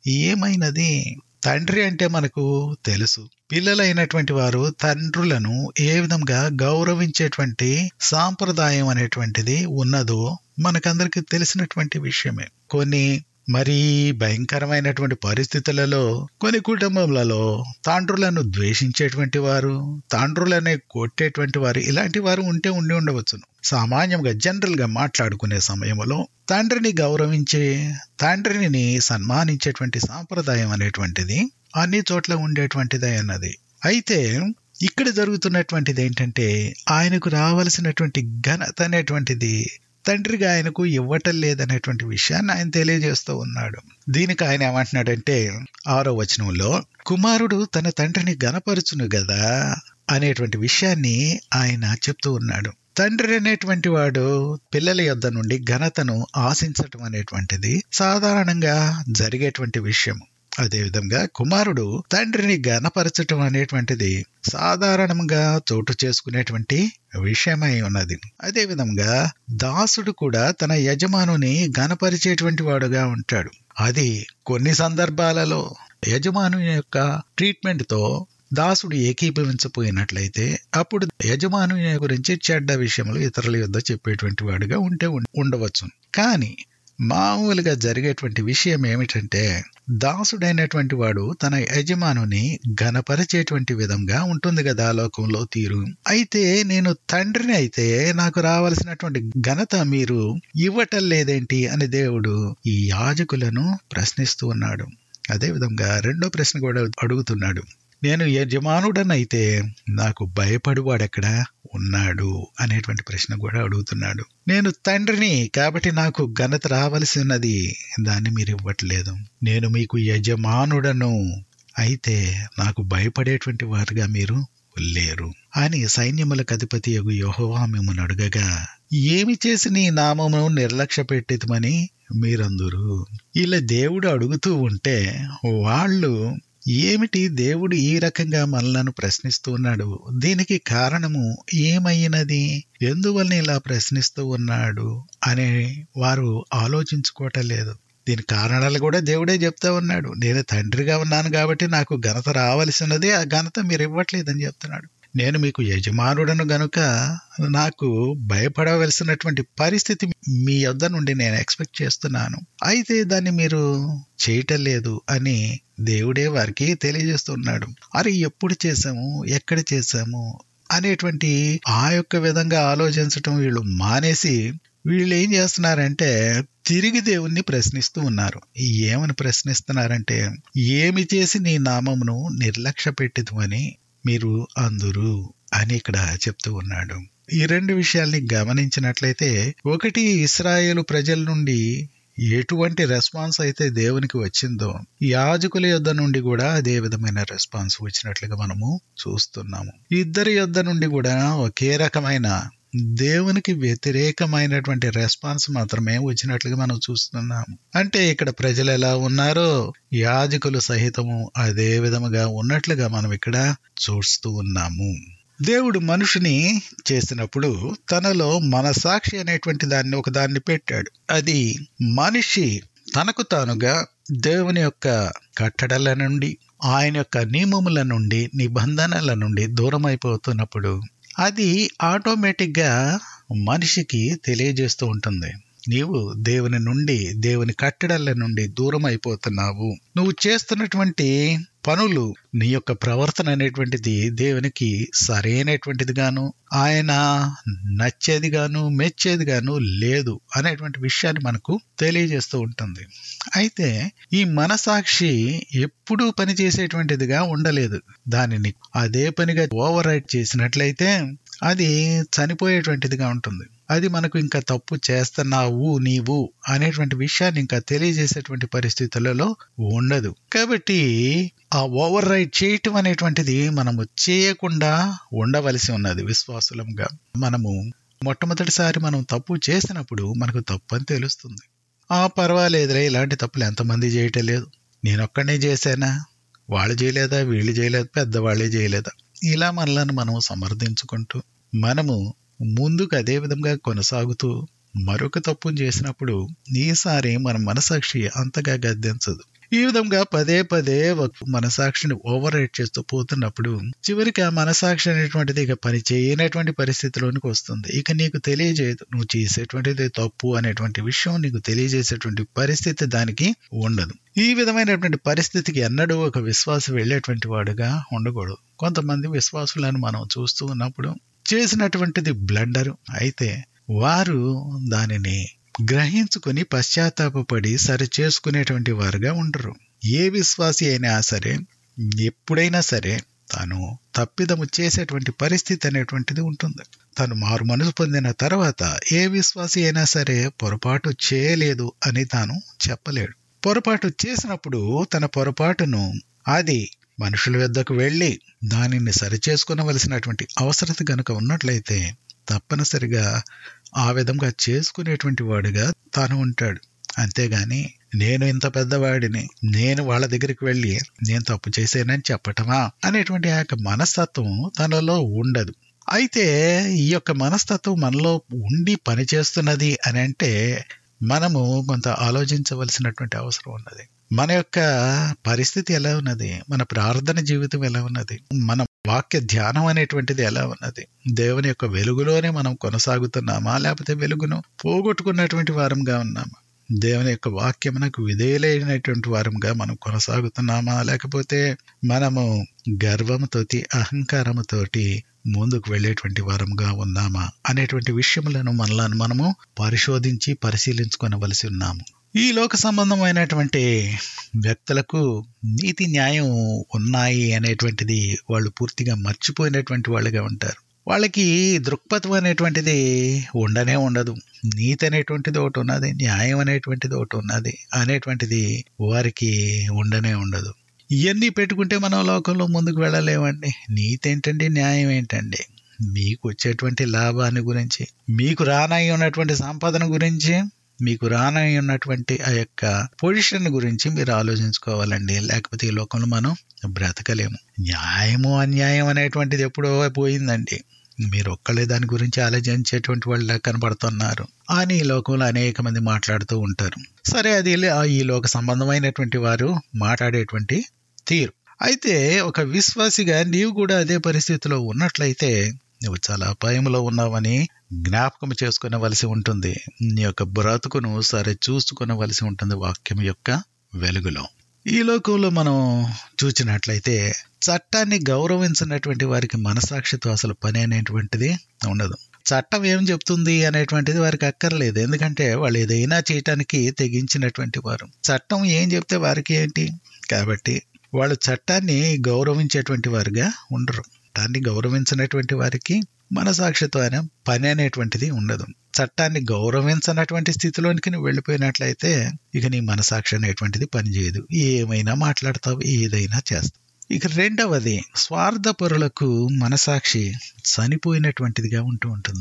ఏమైనది తండ్రి అంటే మనకు తెలుసు పిల్లలైనటువంటి వారు తండ్రులను ఏ విధంగా గౌరవించేటువంటి సాంప్రదాయం అనేటువంటిది ఉన్నదో మనకందరికి తెలిసినటువంటి విషయమే కొన్ని మరి భయంకరమైనటువంటి పరిస్థితులలో కొన్ని కుటుంబములలో తాండ్రులను ద్వేషించేటువంటి వారు తాండ్రులనే కొట్టేటువంటి వారు ఇలాంటి వారు ఉంటే ఉండి ఉండవచ్చును సామాన్యంగా జనరల్ గా మాట్లాడుకునే సమయంలో తండ్రిని గౌరవించే తండ్రిని సన్మానించేటువంటి సాంప్రదాయం అనేటువంటిది అన్ని చోట్ల ఉండేటువంటిదే అన్నది అయితే ఇక్కడ జరుగుతున్నటువంటిది ఏంటంటే ఆయనకు రావలసినటువంటి ఘనత అనేటువంటిది తండ్రిగా ఆయనకు ఇవ్వటం లేదనేటువంటి విషయాన్ని ఆయన తెలియజేస్తూ ఉన్నాడు దీనికి ఆయన ఏమంటున్నాడంటే ఆరో వచనంలో కుమారుడు తన తండ్రిని గనపరుచును గదా అనేటువంటి విషయాన్ని ఆయన చెప్తూ ఉన్నాడు తండ్రి అనేటువంటి వాడు పిల్లల యొద్ద నుండి ఘనతను ఆశించటం అనేటువంటిది సాధారణంగా జరిగేటువంటి విషయం అదేవిధంగా కుమారుడు తండ్రిని గనపరచటం అనేటువంటిది సాధారణంగా చోటు చేసుకునేటువంటి విషయమై ఉన్నది అదేవిధంగా దాసుడు కూడా తన యజమానుని గనపరిచేటువంటి వాడుగా ఉంటాడు అది కొన్ని సందర్భాలలో యజమాను యొక్క ట్రీట్మెంట్ తో దాసుడు ఏకీభవించపోయినట్లయితే అప్పుడు యజమాను గురించి చెడ్డ విషయములు ఇతరుల యొద్ద చెప్పేటువంటి వాడుగా ఉంటే ఉండవచ్చు కానీ మామూలుగా జరిగేటువంటి విషయం ఏమిటంటే దాసుడైనటువంటి వాడు తన యజమానుని ఘనపరిచేటువంటి విధంగా ఉంటుంది కదా లోకంలో తీరు అయితే నేను తండ్రిని అయితే నాకు రావలసినటువంటి ఘనత మీరు ఇవ్వటం లేదేంటి అని దేవుడు ఈ యాజకులను ప్రశ్నిస్తూ ఉన్నాడు అదేవిధంగా రెండో ప్రశ్న కూడా అడుగుతున్నాడు నేను యజమానుడనైతే నాకు భయపడువాడెక్కడ ఉన్నాడు అనేటువంటి ప్రశ్న కూడా అడుగుతున్నాడు నేను తండ్రిని కాబట్టి నాకు ఘనత రావలసి ఉన్నది దాన్ని మీరు ఇవ్వట్లేదు నేను మీకు యజమానుడను అయితే నాకు భయపడేటువంటి వారుగా మీరు లేరు అని సైన్యములకు అధిపతి యగు యహోవా మిమ్మల్ని అడగగా ఏమి చేసి నీ నామమును నిర్లక్ష్య పెట్టితమని మీరందరూ ఇలా దేవుడు అడుగుతూ ఉంటే వాళ్ళు ఏమిటి దేవుడు ఈ రకంగా మనలను ప్రశ్నిస్తూ ఉన్నాడు దీనికి కారణము ఏమైనది ఎందువల్ల ఇలా ప్రశ్నిస్తూ ఉన్నాడు అనే వారు ఆలోచించుకోవటం లేదు దీని కారణాలు కూడా దేవుడే చెప్తా ఉన్నాడు నేను తండ్రిగా ఉన్నాను కాబట్టి నాకు ఘనత రావలసినది ఆ ఘనత మీరు ఇవ్వట్లేదని చెప్తున్నాడు నేను మీకు యజమానుడను గనుక నాకు భయపడవలసినటువంటి పరిస్థితి మీ యొద్ద నుండి నేను ఎక్స్పెక్ట్ చేస్తున్నాను అయితే దాన్ని మీరు చేయటం లేదు అని దేవుడే వారికి తెలియజేస్తున్నాడు అరే ఎప్పుడు చేశాము ఎక్కడ చేశాము అనేటువంటి ఆ యొక్క విధంగా ఆలోచించటం వీళ్ళు మానేసి వీళ్ళు ఏం చేస్తున్నారంటే తిరిగి దేవుణ్ణి ప్రశ్నిస్తూ ఉన్నారు ఏమని ప్రశ్నిస్తున్నారంటే ఏమి చేసి నీ నామమును నిర్లక్ష్య పెట్టిద్మని మీరు అందురు అని ఇక్కడ చెప్తూ ఉన్నాడు ఈ రెండు విషయాల్ని గమనించినట్లయితే ఒకటి ఇస్రాయేలు ప్రజల నుండి ఎటువంటి రెస్పాన్స్ అయితే దేవునికి వచ్చిందో యాజకుల యొద్ద నుండి కూడా అదే విధమైన రెస్పాన్స్ వచ్చినట్లుగా మనము చూస్తున్నాము ఇద్దరి యొద్ద నుండి కూడా ఒకే రకమైన దేవునికి వ్యతిరేకమైనటువంటి రెస్పాన్స్ మాత్రమే వచ్చినట్లుగా మనం చూస్తున్నాము అంటే ఇక్కడ ప్రజలు ఎలా ఉన్నారో యాజకులు సహితము అదే విధముగా ఉన్నట్లుగా మనం ఇక్కడ చూస్తూ ఉన్నాము దేవుడు మనుషుని చేసినప్పుడు తనలో మనసాక్షి అనేటువంటి దాన్ని ఒక దాన్ని పెట్టాడు అది మనిషి తనకు తానుగా దేవుని యొక్క కట్టడల నుండి ఆయన యొక్క నియమముల నుండి నిబంధనల నుండి దూరం అయిపోతున్నప్పుడు అది ఆటోమేటిక్గా మనిషికి తెలియజేస్తూ ఉంటుంది నీవు దేవుని నుండి దేవుని కట్టడల నుండి దూరం అయిపోతున్నావు నువ్వు చేస్తున్నటువంటి పనులు నీ యొక్క ప్రవర్తన అనేటువంటిది దేవునికి సరైనటువంటిది గాను ఆయన నచ్చేది గాను మెచ్చేది గాను లేదు అనేటువంటి విషయాన్ని మనకు తెలియజేస్తూ ఉంటుంది అయితే ఈ మనసాక్షి ఎప్పుడూ పనిచేసేటువంటిదిగా ఉండలేదు దానిని అదే పనిగా ఓవర్ రైట్ చేసినట్లయితే అది చనిపోయేటువంటిదిగా ఉంటుంది అది మనకు ఇంకా తప్పు చేస్తున్నావు నీవు అనేటువంటి విషయాన్ని ఇంకా తెలియజేసేటువంటి పరిస్థితులలో ఉండదు కాబట్టి ఆ ఓవర్ రైట్ చేయటం అనేటువంటిది మనము చేయకుండా ఉండవలసి ఉన్నది విశ్వాసులంగా మనము మొట్టమొదటిసారి మనం తప్పు చేసినప్పుడు మనకు తప్పు అని తెలుస్తుంది ఆ పర్వాలేదురే ఇలాంటి తప్పులు ఎంతమంది చేయటం లేదు నేనొక్కడనే చేశానా వాళ్ళు చేయలేదా వీళ్ళు చేయలేదు పెద్దవాళ్ళే చేయలేదా ఇలా మనలను మనం సమర్థించుకుంటూ మనము ముందుకు అదే విధంగా కొనసాగుతూ మరొక తప్పును చేసినప్పుడు ఈసారి మన మనసాక్షి అంతగా గద్దించదు ఈ విధంగా పదే పదే ఒక మనసాక్షిని ఓవర్ రైట్ చేస్తూ పోతున్నప్పుడు చివరికి ఆ మనసాక్షి అనేటువంటిది ఇక పని చేయనటువంటి పరిస్థితిలోనికి వస్తుంది ఇక నీకు తెలియజేయదు నువ్వు చేసేటువంటిది తప్పు అనేటువంటి విషయం నీకు తెలియజేసేటువంటి పరిస్థితి దానికి ఉండదు ఈ విధమైనటువంటి పరిస్థితికి ఎన్నడూ ఒక విశ్వాసం వెళ్ళేటువంటి వాడుగా ఉండకూడదు కొంతమంది విశ్వాసులను మనం చూస్తూ ఉన్నప్పుడు చేసినటువంటిది బ్లండర్ అయితే వారు దానిని గ్రహించుకుని పశ్చాత్తాపడి సరి చేసుకునేటువంటి వారుగా ఉండరు ఏ విశ్వాసి అయినా సరే ఎప్పుడైనా సరే తాను తప్పిదము చేసేటువంటి పరిస్థితి అనేటువంటిది ఉంటుంది తను మారు మనసు పొందిన తర్వాత ఏ విశ్వాసి అయినా సరే పొరపాటు చేయలేదు అని తాను చెప్పలేడు పొరపాటు చేసినప్పుడు తన పొరపాటును అది మనుషుల వద్దకు వెళ్ళి దానిని సరిచేసుకునవలసినటువంటి అవసరత గనుక ఉన్నట్లయితే తప్పనిసరిగా ఆ విధంగా చేసుకునేటువంటి వాడిగా తాను ఉంటాడు అంతేగాని నేను ఇంత పెద్దవాడిని నేను వాళ్ళ దగ్గరికి వెళ్ళి నేను తప్పు చేశానని చెప్పటమా అనేటువంటి ఆ యొక్క మనస్తత్వం తనలో ఉండదు అయితే ఈ యొక్క మనస్తత్వం మనలో ఉండి పనిచేస్తున్నది అని అంటే మనము కొంత ఆలోచించవలసినటువంటి అవసరం ఉన్నది మన యొక్క పరిస్థితి ఎలా ఉన్నది మన ప్రార్థన జీవితం ఎలా ఉన్నది మన వాక్య ధ్యానం అనేటువంటిది ఎలా ఉన్నది దేవుని యొక్క వెలుగులోనే మనం కొనసాగుతున్నామా లేకపోతే వెలుగును పోగొట్టుకున్నటువంటి వారంగా ఉన్నామా దేవుని యొక్క వాక్యమునకు విధేయులైనటువంటి వారంగా మనం కొనసాగుతున్నామా లేకపోతే మనము గర్వముతోటి అహంకారముతోటి ముందుకు వెళ్ళేటువంటి వారంగా ఉన్నామా అనేటువంటి విషయములను మనలను మనము పరిశోధించి పరిశీలించుకొనవలసి ఉన్నాము ఈ లోక సంబంధమైనటువంటి వ్యక్తులకు నీతి న్యాయం ఉన్నాయి అనేటువంటిది వాళ్ళు పూర్తిగా మర్చిపోయినటువంటి వాళ్ళుగా ఉంటారు వాళ్ళకి దృక్పథం అనేటువంటిది ఉండనే ఉండదు నీతి అనేటువంటిది ఒకటి ఉన్నది న్యాయం అనేటువంటిది ఒకటి ఉన్నది అనేటువంటిది వారికి ఉండనే ఉండదు ఇవన్నీ పెట్టుకుంటే మనం లోకంలో ముందుకు వెళ్ళలేమండి నీతి ఏంటండి న్యాయం ఏంటండి మీకు వచ్చేటువంటి లాభాన్ని గురించి మీకు రానై ఉన్నటువంటి సంపాదన గురించి మీకు రానై ఉన్నటువంటి ఆ యొక్క పొజిషన్ గురించి మీరు ఆలోచించుకోవాలండి లేకపోతే ఈ లోకంలో మనం బ్రతకలేము న్యాయము అన్యాయం అనేటువంటిది ఎప్పుడో పోయిందండి మీరు ఒక్కళ్ళే దాని గురించి ఆలోచించేటువంటి వాళ్ళు కనబడుతున్నారు అని ఈ లోకంలో అనేక మంది మాట్లాడుతూ ఉంటారు సరే అది ఈ లోక సంబంధమైనటువంటి వారు మాట్లాడేటువంటి తీరు అయితే ఒక విశ్వాసిగా నీవు కూడా అదే పరిస్థితిలో ఉన్నట్లయితే నువ్వు చాలా అపాయంలో ఉన్నావని జ్ఞాపకం చేసుకునవలసి ఉంటుంది నీ యొక్క బ్రతుకును సరే చూసుకునవలసి ఉంటుంది వాక్యం యొక్క వెలుగులో ఈ లోకంలో మనం చూసినట్లయితే చట్టాన్ని గౌరవించినటువంటి వారికి మనసాక్షితో అసలు పని అనేటువంటిది ఉండదు చట్టం ఏం చెప్తుంది అనేటువంటిది వారికి అక్కర్లేదు ఎందుకంటే వాళ్ళు ఏదైనా చేయటానికి తెగించినటువంటి వారు చట్టం ఏం చెప్తే వారికి ఏంటి కాబట్టి వాళ్ళు చట్టాన్ని గౌరవించేటువంటి వారుగా ఉండరు చట్టాన్ని గౌరవించినటువంటి వారికి మనసాక్షితో అనే పని అనేటువంటిది ఉండదు చట్టాన్ని గౌరవించనటువంటి స్థితిలోనికి నువ్వు వెళ్ళిపోయినట్లయితే ఇక నీ మనసాక్షి అనేటువంటిది పనిచేయదు ఏమైనా మాట్లాడతావు ఏదైనా చేస్తావు ఇక రెండవది స్వార్థపరులకు మనసాక్షి చనిపోయినటువంటిదిగా ఉంటూ ఉంటుంది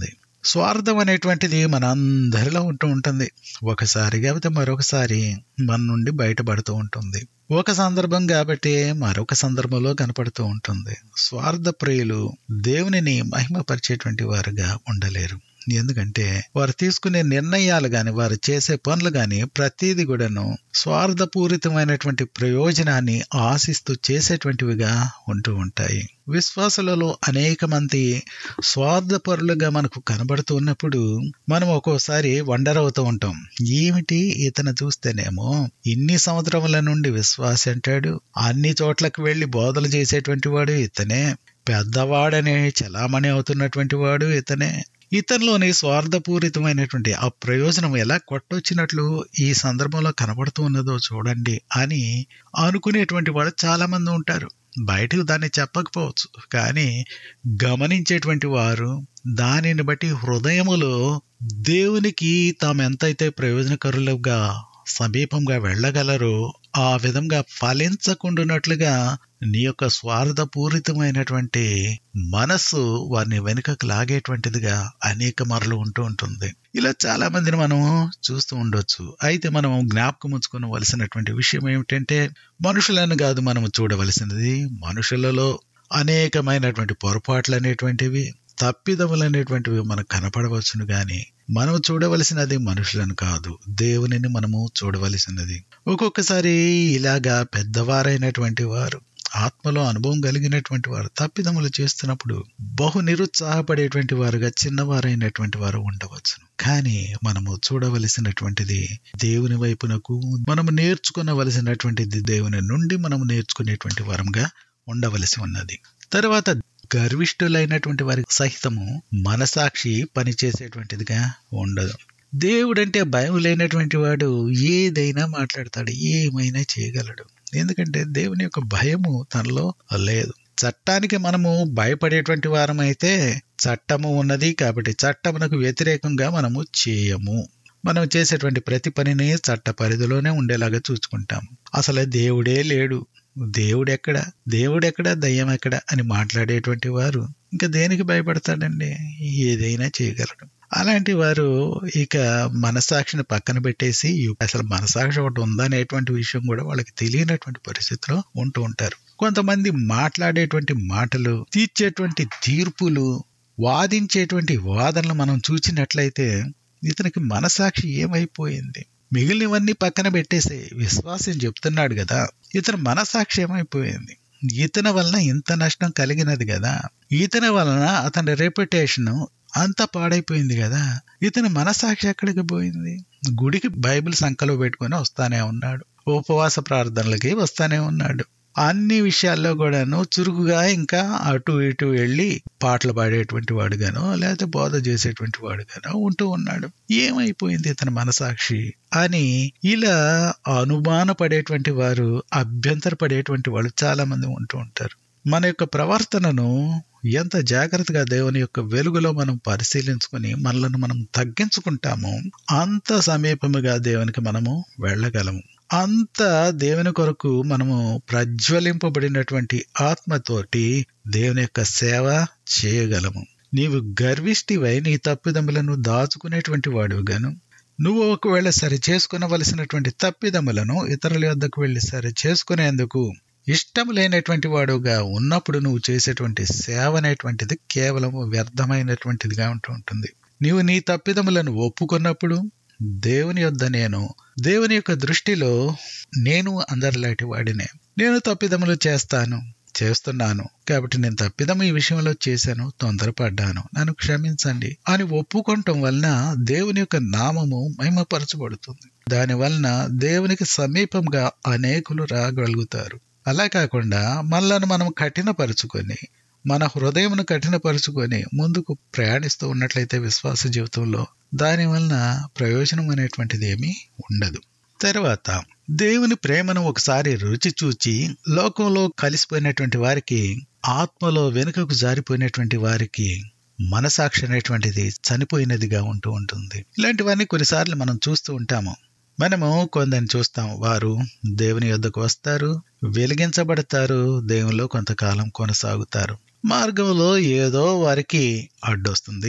స్వార్థం అనేటువంటిది మన అందరిలో ఉంటూ ఉంటుంది ఒకసారి కాకపోతే మరొకసారి మన నుండి బయటపడుతూ ఉంటుంది ఒక సందర్భం కాబట్టి మరొక సందర్భంలో కనపడుతూ ఉంటుంది స్వార్థ ప్రియులు దేవునిని మహిమపరిచేటువంటి వారుగా ఉండలేరు ఎందుకంటే వారు తీసుకునే నిర్ణయాలు గాని వారు చేసే పనులు గాని ప్రతిదీ కూడాను స్వార్థపూరితమైనటువంటి ప్రయోజనాన్ని ఆశిస్తూ చేసేటువంటివిగా ఉంటూ ఉంటాయి విశ్వాసులలో అనేక మంది స్వార్థపరులుగా మనకు కనబడుతూ ఉన్నప్పుడు మనం ఒక్కోసారి వండర్ అవుతూ ఉంటాం ఏమిటి ఇతను చూస్తేనేమో ఇన్ని సంవత్సరముల నుండి విశ్వాసి అంటాడు అన్ని చోట్లకు వెళ్లి బోధలు చేసేటువంటి వాడు ఇతనే పెద్దవాడనే చలామణి అవుతున్నటువంటి వాడు ఇతనే ఇతనిలోని స్వార్థపూరితమైనటువంటి ఆ ప్రయోజనం ఎలా కొట్టొచ్చినట్లు ఈ సందర్భంలో కనబడుతూ ఉన్నదో చూడండి అని అనుకునేటువంటి వాళ్ళు చాలా మంది ఉంటారు బయటకు దాన్ని చెప్పకపోవచ్చు కానీ గమనించేటువంటి వారు దానిని బట్టి హృదయములో దేవునికి తాము ఎంతైతే ప్రయోజనకరులుగా సమీపంగా వెళ్ళగలరో ఆ విధంగా ఫలించకుండానట్లుగా నీ యొక్క స్వార్థపూరితమైనటువంటి మనస్సు వారిని వెనుకకు లాగేటువంటిదిగా అనేక మరలు ఉంటూ ఉంటుంది ఇలా చాలా మందిని మనం చూస్తూ ఉండొచ్చు అయితే మనం జ్ఞాపకం ఉంచుకోవలసినటువంటి విషయం ఏమిటంటే మనుషులను కాదు మనం చూడవలసినది మనుషులలో అనేకమైనటువంటి పొరపాట్లు అనేటువంటివి తప్పిదములు అనేటువంటివి మనకు కనపడవచ్చును గాని మనం చూడవలసినది మనుషులను కాదు దేవునిని మనము చూడవలసినది ఒక్కొక్కసారి ఇలాగా పెద్దవారైనటువంటి వారు ఆత్మలో అనుభవం కలిగినటువంటి వారు తప్పిదములు చేస్తున్నప్పుడు బహు నిరుత్సాహపడేటువంటి వారుగా చిన్నవారైనటువంటి వారు ఉండవచ్చును కానీ మనము చూడవలసినటువంటిది దేవుని వైపునకు మనము నేర్చుకునవలసినటువంటిది దేవుని నుండి మనము నేర్చుకునేటువంటి వరంగా ఉండవలసి ఉన్నది తర్వాత గర్విష్ఠులైనటువంటి వారికి సహితము మనసాక్షి పనిచేసేటువంటిదిగా ఉండదు దేవుడంటే భయం లేనటువంటి వాడు ఏదైనా మాట్లాడతాడు ఏమైనా చేయగలడు ఎందుకంటే దేవుని యొక్క భయము తనలో లేదు చట్టానికి మనము భయపడేటువంటి వారమైతే చట్టము ఉన్నది కాబట్టి చట్టమునకు వ్యతిరేకంగా మనము చేయము మనం చేసేటువంటి ప్రతి పనిని చట్ట పరిధిలోనే ఉండేలాగా చూసుకుంటాం అసలు దేవుడే లేడు దేవుడెక్కడ దేవుడెక్కడ దయ్యం ఎక్కడ అని మాట్లాడేటువంటి వారు ఇంకా దేనికి భయపడతాడండి ఏదైనా చేయగలడు అలాంటి వారు ఇక మనసాక్షిని పక్కన పెట్టేసి అసలు మనసాక్షి ఒకటి ఉందా అనేటువంటి విషయం కూడా వాళ్ళకి తెలియనటువంటి పరిస్థితిలో ఉంటూ ఉంటారు కొంతమంది మాట్లాడేటువంటి మాటలు తీర్చేటువంటి తీర్పులు వాదించేటువంటి వాదనలు మనం చూసినట్లయితే ఇతనికి మనసాక్షి ఏమైపోయింది మిగిలినవన్నీ పక్కన పెట్టేసే విశ్వాసం చెప్తున్నాడు కదా ఇతని మనసాక్షి ఏమైపోయింది ఇతని వలన ఇంత నష్టం కలిగినది కదా ఇతని వలన అతని రెప్యుటేషన్ అంతా పాడైపోయింది కదా ఇతని మనసాక్షి ఎక్కడికి పోయింది గుడికి బైబిల్ సంఖలో పెట్టుకొని వస్తానే ఉన్నాడు ఉపవాస ప్రార్థనలకి వస్తానే ఉన్నాడు అన్ని విషయాల్లో కూడాను చురుకుగా ఇంకా అటు ఇటు వెళ్ళి పాటలు పాడేటువంటి వాడుగానో లేకపోతే బోధ చేసేటువంటి వాడుగానో ఉంటూ ఉన్నాడు ఏమైపోయింది ఇతని మనసాక్షి అని ఇలా అనుమాన పడేటువంటి వారు అభ్యంతర పడేటువంటి వాళ్ళు చాలా మంది ఉంటూ ఉంటారు మన యొక్క ప్రవర్తనను ఎంత జాగ్రత్తగా దేవుని యొక్క వెలుగులో మనం పరిశీలించుకొని మనలను మనం తగ్గించుకుంటామో అంత సమీపముగా దేవునికి మనము వెళ్ళగలము అంత దేవుని కొరకు మనము ప్రజ్వలింపబడినటువంటి ఆత్మతోటి దేవుని యొక్క సేవ చేయగలము నీవు గర్విష్టివై నీ తప్పిదములను దాచుకునేటువంటి వాడుగాను నువ్వు ఒకవేళ సరి చేసుకునవలసినటువంటి తప్పిదములను ఇతరుల వద్దకు వెళ్లి సరి చేసుకునేందుకు ఇష్టం లేనటువంటి వాడుగా ఉన్నప్పుడు నువ్వు చేసేటువంటి సేవ అనేటువంటిది కేవలం వ్యర్థమైనటువంటిదిగా ఉంటూ ఉంటుంది నీవు నీ తప్పిదములను ఒప్పుకున్నప్పుడు దేవుని యొద్ద నేను దేవుని యొక్క దృష్టిలో నేను అందరిలాంటి వాడినే నేను తప్పిదములు చేస్తాను చేస్తున్నాను కాబట్టి నేను తప్పిదం ఈ విషయంలో చేశాను తొందరపడ్డాను నన్ను క్షమించండి అని ఒప్పుకోవటం వలన దేవుని యొక్క నామము మహిమపరచబడుతుంది దాని వలన దేవునికి సమీపంగా అనేకులు రాగలుగుతారు అలా కాకుండా మనలను మనం కఠినపరుచుకొని మన హృదయమును కఠినపరుచుకొని ముందుకు ప్రయాణిస్తూ ఉన్నట్లయితే విశ్వాస జీవితంలో దాని వలన ప్రయోజనం అనేటువంటిది ఏమీ ఉండదు తర్వాత దేవుని ప్రేమను ఒకసారి రుచి చూచి లోకంలో కలిసిపోయినటువంటి వారికి ఆత్మలో వెనుకకు జారిపోయినటువంటి వారికి మనసాక్షి అనేటువంటిది చనిపోయినదిగా ఉంటూ ఉంటుంది ఇలాంటివన్నీ కొన్నిసార్లు మనం చూస్తూ ఉంటాము మనము కొందరిని చూస్తాం వారు దేవుని యొద్దకు వస్తారు వెలిగించబడతారు దేవునిలో కొంతకాలం కొనసాగుతారు మార్గంలో ఏదో వారికి అడ్డొస్తుంది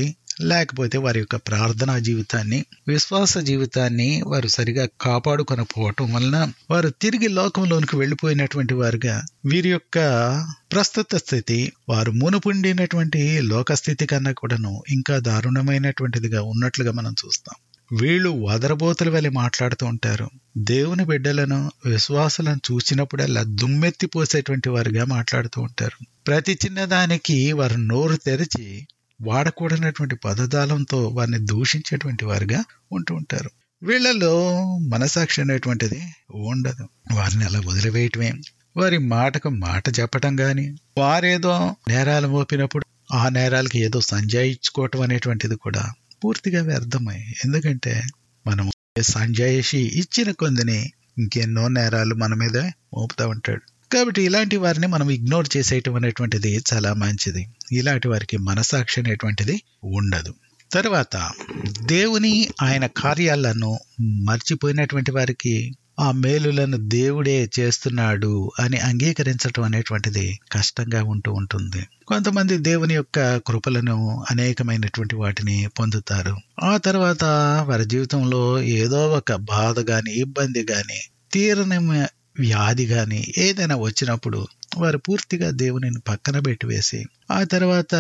లేకపోతే వారి యొక్క ప్రార్థనా జీవితాన్ని విశ్వాస జీవితాన్ని వారు సరిగా కాపాడుకొనకపోవటం వలన వారు తిరిగి లోకంలోనికి వెళ్ళిపోయినటువంటి వారుగా వీరి యొక్క ప్రస్తుత స్థితి వారు మునుపుండినటువంటి లోక స్థితి కన్నా కూడాను ఇంకా దారుణమైనటువంటిదిగా ఉన్నట్లుగా మనం చూస్తాం వీళ్ళు వదరబోతుల వలె మాట్లాడుతూ ఉంటారు దేవుని బిడ్డలను విశ్వాసాలను చూసినప్పుడల్లా దుమ్మెత్తిపోసేటువంటి వారుగా మాట్లాడుతూ ఉంటారు ప్రతి చిన్నదానికి వారు నోరు తెరిచి వాడకూడనటువంటి పదజాలంతో వారిని దూషించేటువంటి వారుగా ఉంటూ ఉంటారు వీళ్ళలో మనసాక్షి అనేటువంటిది ఉండదు వారిని అలా వదిలివేయటమే వారి మాటకు మాట చెప్పటం గాని వారేదో నేరాలు మోపినప్పుడు ఆ నేరాలకి ఏదో సంజాయించుకోవటం అనేటువంటిది కూడా పూర్తిగా వ్యర్థమై ఎందుకంటే మనం సంజాయిషి ఇచ్చిన కొందిని ఇంకెన్నో నేరాలు మన మీద మోపుతా ఉంటాడు కాబట్టి ఇలాంటి వారిని మనం ఇగ్నోర్ చేసేయటం అనేటువంటిది చాలా మంచిది ఇలాంటి వారికి మనసాక్షి అనేటువంటిది ఉండదు తర్వాత దేవుని ఆయన కార్యాలను మర్చిపోయినటువంటి వారికి ఆ మేలులను దేవుడే చేస్తున్నాడు అని అంగీకరించటం అనేటువంటిది కష్టంగా ఉంటూ ఉంటుంది కొంతమంది దేవుని యొక్క కృపలను అనేకమైనటువంటి వాటిని పొందుతారు ఆ తర్వాత వారి జీవితంలో ఏదో ఒక బాధ గాని ఇబ్బంది గాని తీరని వ్యాధి గాని ఏదైనా వచ్చినప్పుడు వారు పూర్తిగా దేవునిని పక్కన పెట్టివేసి ఆ తర్వాత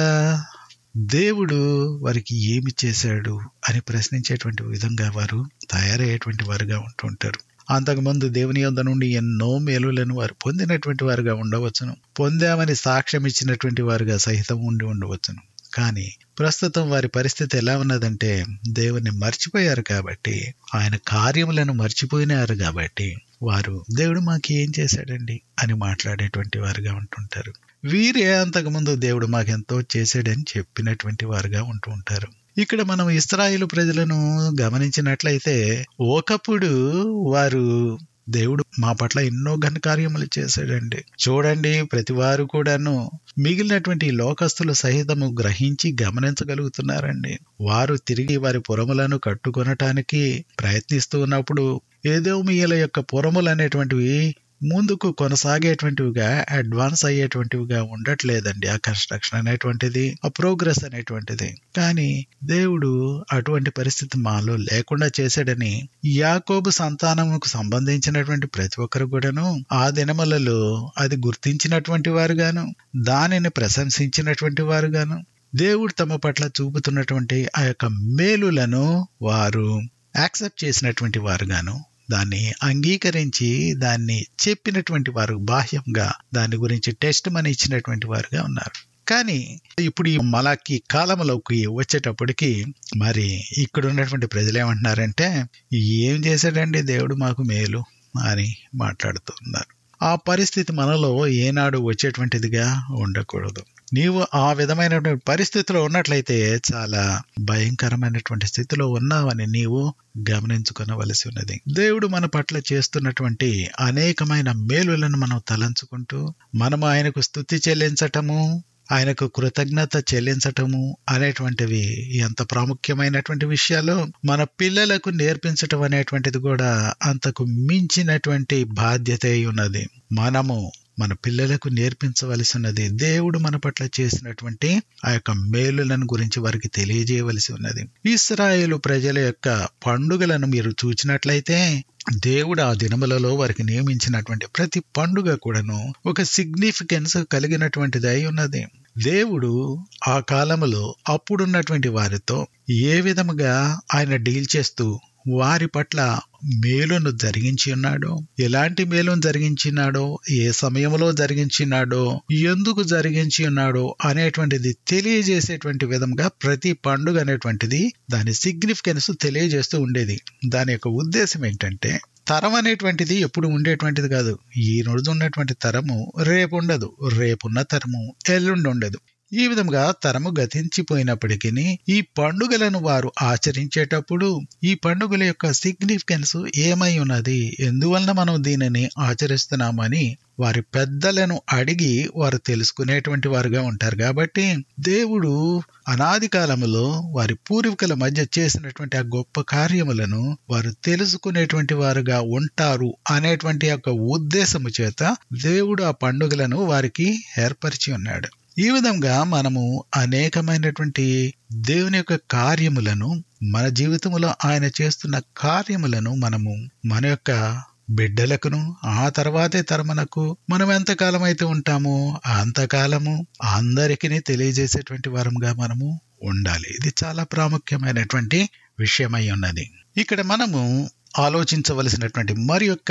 దేవుడు వారికి ఏమి చేశాడు అని ప్రశ్నించేటువంటి విధంగా వారు తయారయ్యేటువంటి వారుగా ఉంటుంటారు అంతకుముందు దేవుని యొద్ద నుండి ఎన్నో మేలులను వారు పొందినటువంటి వారుగా ఉండవచ్చును పొందామని సాక్ష్యం ఇచ్చినటువంటి వారుగా సహితం ఉండి ఉండవచ్చును కానీ ప్రస్తుతం వారి పరిస్థితి ఎలా ఉన్నదంటే దేవుని మర్చిపోయారు కాబట్టి ఆయన కార్యములను మర్చిపోయినారు కాబట్టి వారు దేవుడు మాకు ఏం చేశాడండి అని మాట్లాడేటువంటి వారుగా ఉంటుంటారు వీరే అంతకుముందు దేవుడు మాకెంతో చేశాడని చెప్పినటువంటి వారుగా ఉంటూ ఉంటారు ఇక్కడ మనం ఇస్రాయిల్ ప్రజలను గమనించినట్లయితే ఒకప్పుడు వారు దేవుడు మా పట్ల ఎన్నో ఘన కార్యములు చేశాడండి చూడండి ప్రతి వారు కూడాను మిగిలినటువంటి లోకస్తులు సహితము గ్రహించి గమనించగలుగుతున్నారండి వారు తిరిగి వారి పురములను కట్టుకొనటానికి ప్రయత్నిస్తూ ఉన్నప్పుడు ఏదో మీల యొక్క పురములు అనేటువంటివి ముందుకు కొనసాగేటువంటివిగా అడ్వాన్స్ అయ్యేటువంటివిగా ఉండట్లేదండి ఆ కన్స్ట్రక్షన్ అనేటువంటిది ఆ ప్రోగ్రెస్ అనేటువంటిది కానీ దేవుడు అటువంటి పరిస్థితి మాలో లేకుండా చేశాడని యాకోబు సంతానముకు సంబంధించినటువంటి ప్రతి ఒక్కరు కూడాను ఆ దినములలో అది గుర్తించినటువంటి వారుగాను దానిని ప్రశంసించినటువంటి వారుగాను దేవుడు తమ పట్ల చూపుతున్నటువంటి ఆ యొక్క మేలులను వారు యాక్సెప్ట్ చేసినటువంటి వారుగాను దాన్ని అంగీకరించి దాన్ని చెప్పినటువంటి వారు బాహ్యంగా దాని గురించి టెస్ట్ మని ఇచ్చినటువంటి వారుగా ఉన్నారు కానీ ఇప్పుడు ఈ మలాకి కాలంలోకి వచ్చేటప్పటికి మరి ఇక్కడ ఉన్నటువంటి ప్రజలు ఏమంటున్నారంటే ఏం చేశాడండి దేవుడు మాకు మేలు అని మాట్లాడుతున్నారు ఆ పరిస్థితి మనలో ఏనాడు వచ్చేటువంటిదిగా ఉండకూడదు నీవు ఆ విధమైనటువంటి పరిస్థితిలో ఉన్నట్లయితే చాలా భయంకరమైనటువంటి స్థితిలో ఉన్నావని నీవు గమనించుకొనవలసి ఉన్నది దేవుడు మన పట్ల చేస్తున్నటువంటి అనేకమైన మేలులను మనం తలంచుకుంటూ మనము ఆయనకు స్థుతి చెల్లించటము ఆయనకు కృతజ్ఞత చెల్లించటము అనేటువంటివి ఎంత ప్రాముఖ్యమైనటువంటి విషయాలు మన పిల్లలకు నేర్పించటం అనేటువంటిది కూడా అంతకు మించినటువంటి బాధ్యత ఉన్నది మనము మన పిల్లలకు నేర్పించవలసి ఉన్నది దేవుడు మన పట్ల చేసినటువంటి ఆ యొక్క మేలులను గురించి వారికి తెలియజేయవలసి ఉన్నది ఇస్రాయేలు ప్రజల యొక్క పండుగలను మీరు చూచినట్లయితే దేవుడు ఆ దినములలో వారికి నియమించినటువంటి ప్రతి పండుగ కూడాను ఒక సిగ్నిఫికెన్స్ కలిగినటువంటిది అయి ఉన్నది దేవుడు ఆ కాలములో అప్పుడున్నటువంటి వారితో ఏ విధముగా ఆయన డీల్ చేస్తూ వారి పట్ల మేలును జరిగించి ఉన్నాడో ఎలాంటి మేలును జరిగించినాడో ఏ సమయంలో జరిగించినాడో ఎందుకు జరిగించి ఉన్నాడో అనేటువంటిది తెలియజేసేటువంటి విధంగా ప్రతి పండుగ అనేటువంటిది దాని సిగ్నిఫికెన్స్ తెలియజేస్తూ ఉండేది దాని యొక్క ఉద్దేశం ఏంటంటే తరం అనేటువంటిది ఎప్పుడు ఉండేటువంటిది కాదు ఈ రోజు ఉన్నటువంటి తరము రేపు ఉండదు రేపున్న తరము ఎల్లుండి ఉండదు ఈ విధంగా తరము గతించిపోయినప్పటికీ ఈ పండుగలను వారు ఆచరించేటప్పుడు ఈ పండుగల యొక్క సిగ్నిఫికెన్స్ ఏమై ఉన్నది ఎందువలన మనం దీనిని ఆచరిస్తున్నామని వారి పెద్దలను అడిగి వారు తెలుసుకునేటువంటి వారుగా ఉంటారు కాబట్టి దేవుడు అనాది కాలములో వారి పూర్వీకుల మధ్య చేసినటువంటి ఆ గొప్ప కార్యములను వారు తెలుసుకునేటువంటి వారుగా ఉంటారు అనేటువంటి యొక్క ఉద్దేశము చేత దేవుడు ఆ పండుగలను వారికి ఏర్పరిచి ఉన్నాడు ఈ విధంగా మనము అనేకమైనటువంటి దేవుని యొక్క కార్యములను మన జీవితంలో ఆయన చేస్తున్న కార్యములను మనము మన యొక్క బిడ్డలకును ఆ తర్వాతే తరమునకు మనం ఎంతకాలం అయితే ఉంటామో అంతకాలము అందరికీ తెలియజేసేటువంటి వారంగా మనము ఉండాలి ఇది చాలా ప్రాముఖ్యమైనటువంటి విషయమై ఉన్నది ఇక్కడ మనము ఆలోచించవలసినటువంటి మరి యొక్క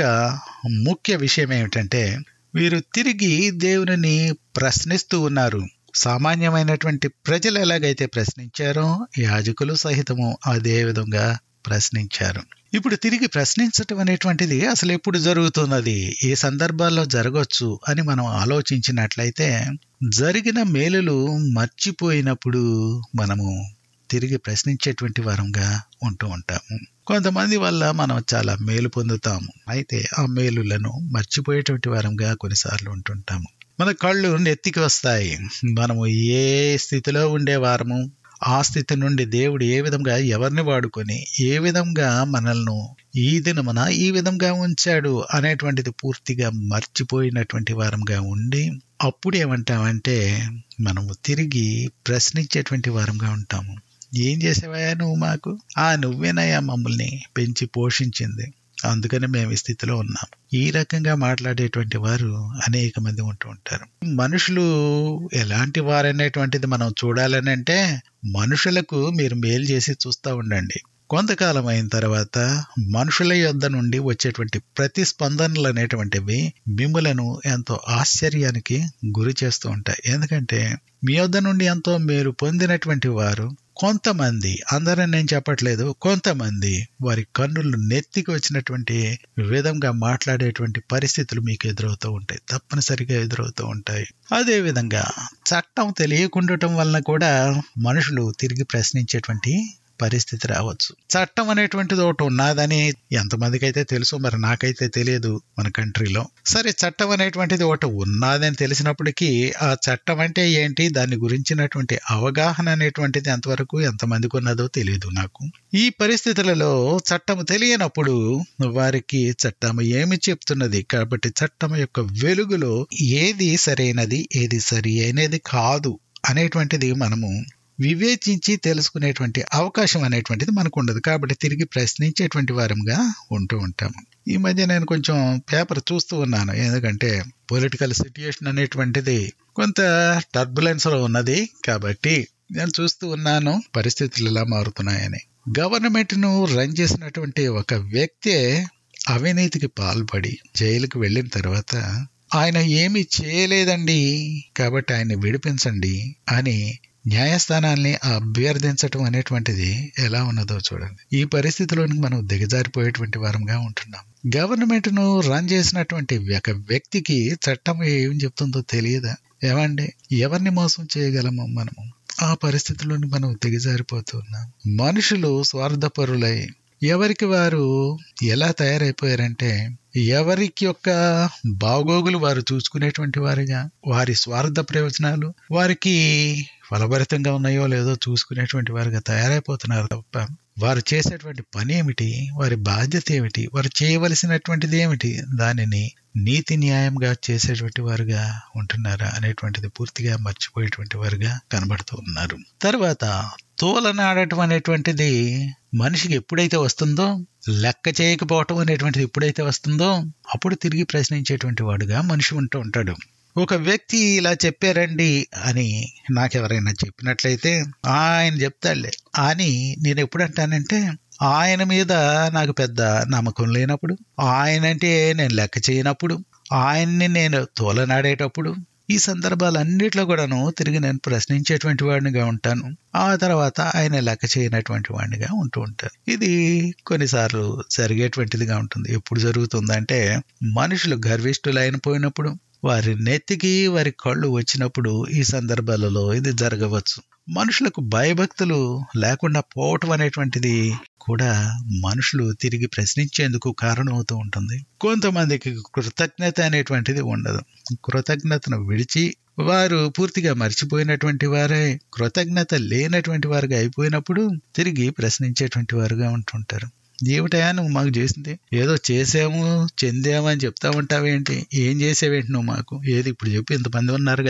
ముఖ్య విషయం ఏమిటంటే వీరు తిరిగి దేవుని ప్రశ్నిస్తూ ఉన్నారు సామాన్యమైనటువంటి ప్రజలు ఎలాగైతే ప్రశ్నించారో యాజకులు సహితము అదే విధంగా ప్రశ్నించారు ఇప్పుడు తిరిగి ప్రశ్నించటం అనేటువంటిది అసలు ఎప్పుడు జరుగుతున్నది ఏ సందర్భాల్లో జరగవచ్చు అని మనం ఆలోచించినట్లయితే జరిగిన మేలులు మర్చిపోయినప్పుడు మనము తిరిగి ప్రశ్నించేటువంటి వారంగా ఉంటూ ఉంటాము కొంతమంది వల్ల మనం చాలా మేలు పొందుతాము అయితే ఆ మేలులను మర్చిపోయేటువంటి వారంగా కొన్నిసార్లు ఉంటుంటాము మన కళ్ళు నెత్తికి వస్తాయి మనము ఏ స్థితిలో ఉండేవారము ఆ స్థితి నుండి దేవుడు ఏ విధంగా ఎవరిని వాడుకొని ఏ విధంగా మనల్ని ఈ దినమున ఈ విధంగా ఉంచాడు అనేటువంటిది పూర్తిగా మర్చిపోయినటువంటి వారంగా ఉండి అప్పుడు ఏమంటామంటే మనము తిరిగి ప్రశ్నించేటువంటి వారంగా ఉంటాము ఏం చేసేవా నువ్వు మాకు ఆ నువ్వేనయ్యా మమ్మల్ని పెంచి పోషించింది అందుకని మేము ఈ స్థితిలో ఉన్నాం ఈ రకంగా మాట్లాడేటువంటి వారు అనేక మంది ఉంటూ ఉంటారు మనుషులు ఎలాంటి వారనేటువంటిది మనం చూడాలని అంటే మనుషులకు మీరు మేలు చేసి చూస్తూ ఉండండి కొంతకాలం అయిన తర్వాత మనుషుల యొద్ద నుండి వచ్చేటువంటి ప్రతిస్పందనలు అనేటువంటివి మిమ్మలను ఎంతో ఆశ్చర్యానికి గురి చేస్తూ ఉంటాయి ఎందుకంటే మీ యొద్ద నుండి ఎంతో మీరు పొందినటువంటి వారు కొంతమంది అందరని నేను చెప్పట్లేదు కొంతమంది వారి కన్నులు నెత్తికి వచ్చినటువంటి విధంగా మాట్లాడేటువంటి పరిస్థితులు మీకు ఎదురవుతూ ఉంటాయి తప్పనిసరిగా ఎదురవుతూ ఉంటాయి అదే విధంగా చట్టం తెలియకుండటం వలన కూడా మనుషులు తిరిగి ప్రశ్నించేటువంటి పరిస్థితి రావచ్చు చట్టం అనేటువంటిది ఒకటి ఉన్నదని ఎంతమందికి అయితే తెలుసు మరి నాకైతే తెలియదు మన కంట్రీలో సరే చట్టం అనేటువంటిది ఒకటి ఉన్నదని తెలిసినప్పటికీ ఆ చట్టం అంటే ఏంటి దాని గురించినటువంటి అవగాహన అనేటువంటిది ఎంతవరకు ఎంతమందికి ఉన్నదో తెలియదు నాకు ఈ పరిస్థితులలో చట్టం తెలియనప్పుడు వారికి చట్టం ఏమి చెప్తున్నది కాబట్టి చట్టం యొక్క వెలుగులో ఏది సరైనది ఏది సరి అయినది కాదు అనేటువంటిది మనము వివేచించి తెలుసుకునేటువంటి అవకాశం అనేటువంటిది మనకు ఉండదు కాబట్టి తిరిగి ప్రశ్నించేటువంటి వారంగా ఉంటూ ఉంటాము ఈ మధ్య నేను కొంచెం పేపర్ చూస్తూ ఉన్నాను ఎందుకంటే పొలిటికల్ సిట్యుయేషన్ అనేటువంటిది కొంత టర్బులెన్స్ లో ఉన్నది కాబట్టి నేను చూస్తూ ఉన్నాను పరిస్థితులు ఎలా మారుతున్నాయని గవర్నమెంట్ ను రన్ చేసినటువంటి ఒక వ్యక్తే అవినీతికి పాల్పడి జైలుకు వెళ్ళిన తర్వాత ఆయన ఏమీ చేయలేదండి కాబట్టి ఆయన్ని విడిపించండి అని న్యాయస్థానాల్ని అభ్యర్థించటం అనేటువంటిది ఎలా ఉన్నదో చూడండి ఈ పరిస్థితిలోనికి మనం దిగజారిపోయేటువంటి వారంగా ఉంటున్నాం గవర్నమెంట్ ను రన్ చేసినటువంటి ఒక వ్యక్తికి చట్టం ఏం చెప్తుందో తెలియదా ఏమండి ఎవరిని మోసం చేయగలము మనము ఆ పరిస్థితిలోని మనం దిగజారిపోతున్నాం మనుషులు స్వార్థపరులై ఎవరికి వారు ఎలా తయారైపోయారంటే ఎవరికి యొక్క బాగోగులు వారు చూసుకునేటువంటి వారిగా వారి స్వార్థ ప్రయోజనాలు వారికి ఫలభరితంగా ఉన్నాయో లేదో చూసుకునేటువంటి వారిగా తయారైపోతున్నారు తప్ప వారు చేసేటువంటి పని ఏమిటి వారి బాధ్యత ఏమిటి వారు చేయవలసినటువంటిది ఏమిటి దానిని నీతి న్యాయంగా చేసేటువంటి వారుగా ఉంటున్నారా అనేటువంటిది పూర్తిగా మర్చిపోయేటువంటి వారుగా కనబడుతూ ఉన్నారు తర్వాత తోలనాడటం అనేటువంటిది మనిషికి ఎప్పుడైతే వస్తుందో లెక్క చేయకపోవటం అనేటువంటిది ఎప్పుడైతే వస్తుందో అప్పుడు తిరిగి ప్రశ్నించేటువంటి వాడుగా మనిషి ఉంటూ ఉంటాడు ఒక వ్యక్తి ఇలా చెప్పారండి అని నాకెవరైనా చెప్పినట్లయితే ఆయన చెప్తాడులే అని నేను ఎప్పుడు అంటానంటే ఆయన మీద నాకు పెద్ద నమ్మకం లేనప్పుడు ఆయన అంటే నేను లెక్క చేయనప్పుడు ఆయన్ని నేను తోలనాడేటప్పుడు ఈ సందర్భాలన్నిట్లో కూడాను తిరిగి నేను ప్రశ్నించేటువంటి వాడినిగా ఉంటాను ఆ తర్వాత ఆయన లెక్క చేయనటువంటి వాడినిగా ఉంటూ ఉంటాను ఇది కొన్నిసార్లు జరిగేటువంటిదిగా ఉంటుంది ఎప్పుడు జరుగుతుందంటే మనుషులు గర్విష్ఠులు అయిపోయినప్పుడు వారి నెత్తికి వారి కళ్ళు వచ్చినప్పుడు ఈ సందర్భాలలో ఇది జరగవచ్చు మనుషులకు భయభక్తులు లేకుండా పోవటం అనేటువంటిది కూడా మనుషులు తిరిగి ప్రశ్నించేందుకు కారణమవుతూ ఉంటుంది కొంతమందికి కృతజ్ఞత అనేటువంటిది ఉండదు కృతజ్ఞతను విడిచి వారు పూర్తిగా మర్చిపోయినటువంటి వారే కృతజ్ఞత లేనటువంటి వారుగా అయిపోయినప్పుడు తిరిగి ప్రశ్నించేటువంటి వారుగా ఉంటుంటారు ఏమిటయా నువ్వు మాకు చేసింది ఏదో చేసాము చెందాము అని చెప్తా ఉంటావేంటి ఏం చేసేవేంటి నువ్వు మాకు ఏది ఇప్పుడు చెప్పి ఇంతమంది ఉన్నారు కదా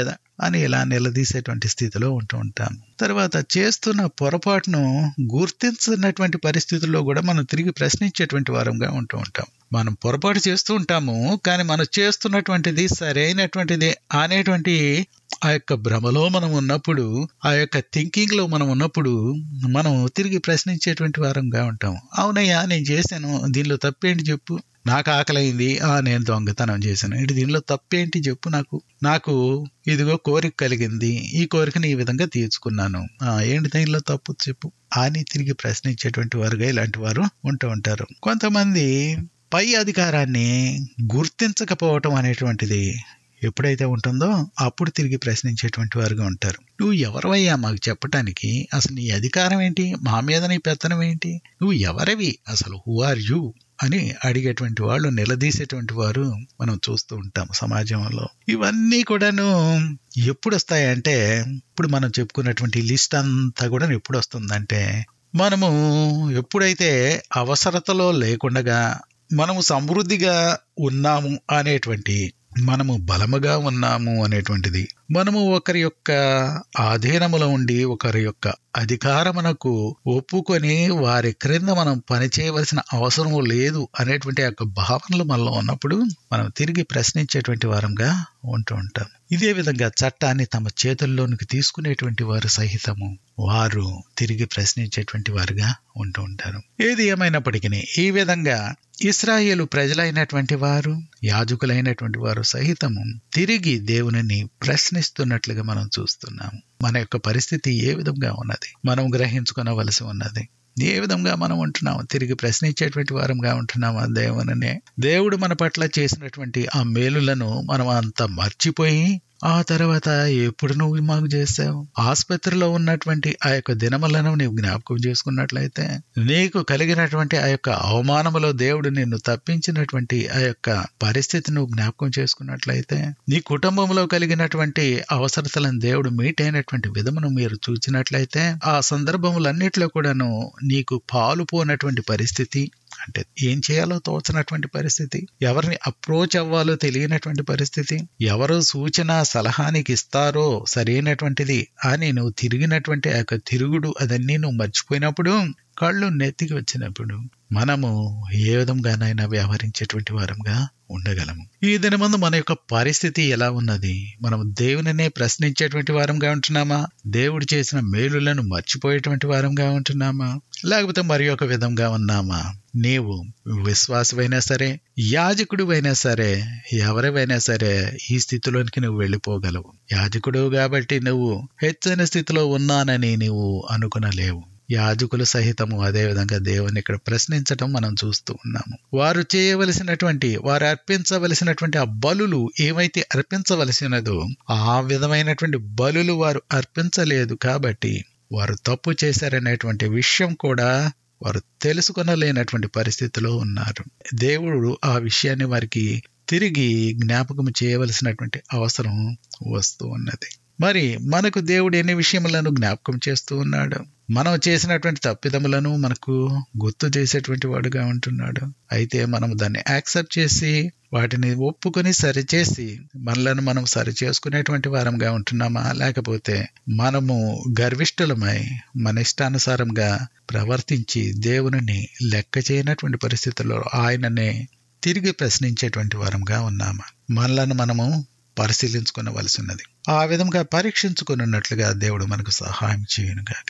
అని ఇలా నిలదీసేటువంటి స్థితిలో ఉంటూ ఉంటాం తర్వాత చేస్తున్న పొరపాటును గుర్తించినటువంటి పరిస్థితుల్లో కూడా మనం తిరిగి ప్రశ్నించేటువంటి వారంగా ఉంటూ ఉంటాం మనం పొరపాటు చేస్తూ ఉంటాము కానీ మనం చేస్తున్నటువంటిది సరైనటువంటిది అనేటువంటి ఆ యొక్క భ్రమలో మనం ఉన్నప్పుడు ఆ యొక్క థింకింగ్ లో మనం ఉన్నప్పుడు మనం తిరిగి ప్రశ్నించేటువంటి వారంగా ఉంటాం అవునయ్యా నేను చేశాను దీనిలో తప్పేంటి చెప్పు నాకు ఆకలైంది ఆ నేను దొంగతనం చేశాను ఇటు దీనిలో తప్పేంటి చెప్పు నాకు నాకు ఇదిగో కోరిక కలిగింది ఈ కోరికని ఈ విధంగా తీర్చుకున్నాను ఆ ఏంటి దీనిలో తప్పు చెప్పు అని తిరిగి ప్రశ్నించేటువంటి వారుగా ఇలాంటి వారు ఉంటూ ఉంటారు కొంతమంది పై అధికారాన్ని గుర్తించకపోవటం అనేటువంటిది ఎప్పుడైతే ఉంటుందో అప్పుడు తిరిగి ప్రశ్నించేటువంటి వారుగా ఉంటారు నువ్వు ఎవరివయ్యా మాకు చెప్పటానికి అసలు నీ అధికారం ఏంటి మా మీద నీ పెత్తనం ఏంటి నువ్వు ఎవరివి అసలు హూ ఆర్ యూ అని అడిగేటువంటి వాళ్ళు నిలదీసేటువంటి వారు మనం చూస్తూ ఉంటాం సమాజంలో ఇవన్నీ కూడాను ఎప్పుడు వస్తాయంటే ఇప్పుడు మనం చెప్పుకున్నటువంటి లిస్ట్ అంతా కూడా ఎప్పుడు వస్తుందంటే మనము ఎప్పుడైతే అవసరతలో లేకుండగా మనము సమృద్ధిగా ఉన్నాము అనేటువంటి మనము బలముగా ఉన్నాము అనేటువంటిది మనము ఒకరి యొక్క ఆధీనములో ఉండి ఒకరి యొక్క అధికారమునకు ఒప్పుకొని వారి క్రింద మనం పనిచేయవలసిన అవసరం లేదు అనేటువంటి యొక్క భావనలు మనలో ఉన్నప్పుడు మనం తిరిగి ప్రశ్నించేటువంటి వారంగా ఉంటూ ఉంటాం ఇదే విధంగా చట్టాన్ని తమ చేతుల్లోనికి తీసుకునేటువంటి వారు సహితము వారు తిరిగి ప్రశ్నించేటువంటి వారుగా ఉంటూ ఉంటారు ఏది ఏమైనప్పటికీ ఈ విధంగా ఇస్రాయేలు ప్రజలైనటువంటి వారు యాజకులైనటువంటి వారు సహితము తిరిగి దేవునిని ప్రశ్నిస్తున్నట్లుగా మనం చూస్తున్నాము మన యొక్క పరిస్థితి ఏ విధంగా ఉన్నది మనం గ్రహించుకునవలసి ఉన్నది ఏ విధంగా మనం ఉంటున్నాము తిరిగి ప్రశ్నించేటువంటి వారంగా ఉంటున్నామా దేవుననే దేవుడు మన పట్ల చేసినటువంటి ఆ మేలులను మనం అంత మర్చిపోయి ఆ తర్వాత ఎప్పుడు నువ్వు మాకు చేసావు ఆసుపత్రిలో ఉన్నటువంటి ఆ యొక్క దినములను నీవు జ్ఞాపకం చేసుకున్నట్లయితే నీకు కలిగినటువంటి ఆ యొక్క అవమానములో దేవుడు నిన్ను తప్పించినటువంటి ఆ యొక్క పరిస్థితి నువ్వు జ్ఞాపకం చేసుకున్నట్లయితే నీ కుటుంబంలో కలిగినటువంటి అవసరతలను దేవుడు మీట్ అయినటువంటి విధమును మీరు చూచినట్లయితే ఆ సందర్భములన్నిట్లో కూడాను నీకు పాలు పోనటువంటి పరిస్థితి అంటే ఏం చేయాలో తోచనటువంటి పరిస్థితి ఎవరిని అప్రోచ్ అవ్వాలో తెలియనటువంటి పరిస్థితి ఎవరు సూచన సలహానికి ఇస్తారో సరైనటువంటిది అని నువ్వు తిరిగినటువంటి ఆ యొక్క తిరుగుడు అదన్నీ నువ్వు మర్చిపోయినప్పుడు కళ్ళు నెత్తికి వచ్చినప్పుడు మనము ఏ విధంగానైనా వ్యవహరించేటువంటి వారంగా ఉండగలము ఈ దినమందు మన యొక్క పరిస్థితి ఎలా ఉన్నది మనం దేవునినే ప్రశ్నించేటువంటి వారంగా ఉంటున్నామా దేవుడు చేసిన మేలులను మర్చిపోయేటువంటి వారంగా ఉంటున్నామా లేకపోతే మరి ఒక విధంగా ఉన్నామా నీవు విశ్వాసమైనా సరే యాజకుడు అయినా సరే ఎవరివైనా సరే ఈ స్థితిలోనికి నువ్వు వెళ్ళిపోగలవు యాజకుడు కాబట్టి నువ్వు హెచ్చని స్థితిలో ఉన్నానని నీవు అనుకునలేవు యాజకులు సహితము అదే విధంగా దేవుని ఇక్కడ ప్రశ్నించటం మనం చూస్తూ ఉన్నాము వారు చేయవలసినటువంటి వారు అర్పించవలసినటువంటి ఆ బలులు ఏవైతే అర్పించవలసినదో ఆ విధమైనటువంటి బలులు వారు అర్పించలేదు కాబట్టి వారు తప్పు చేశారనేటువంటి విషయం కూడా వారు తెలుసుకొనలేనటువంటి పరిస్థితిలో ఉన్నారు దేవుడు ఆ విషయాన్ని వారికి తిరిగి జ్ఞాపకం చేయవలసినటువంటి అవసరం వస్తూ ఉన్నది మరి మనకు దేవుడు ఎన్ని విషయములను జ్ఞాపకం చేస్తూ ఉన్నాడు మనం చేసినటువంటి తప్పిదములను మనకు గుర్తు చేసేటువంటి వాడుగా ఉంటున్నాడు అయితే మనం దాన్ని యాక్సెప్ట్ చేసి వాటిని ఒప్పుకొని సరిచేసి మనలను మనం సరి చేసుకునేటువంటి వారంగా ఉంటున్నామా లేకపోతే మనము గర్విష్ఠులమై మన ఇష్టానుసారంగా ప్రవర్తించి దేవుని లెక్క చేయనటువంటి పరిస్థితుల్లో ఆయననే తిరిగి ప్రశ్నించేటువంటి వారంగా ఉన్నామా మనలను మనము పరిశీలించుకునవలసి ఉన్నది ఆ విధంగా పరీక్షించుకున్నట్లుగా దేవుడు మనకు సహాయం చేయనుగాక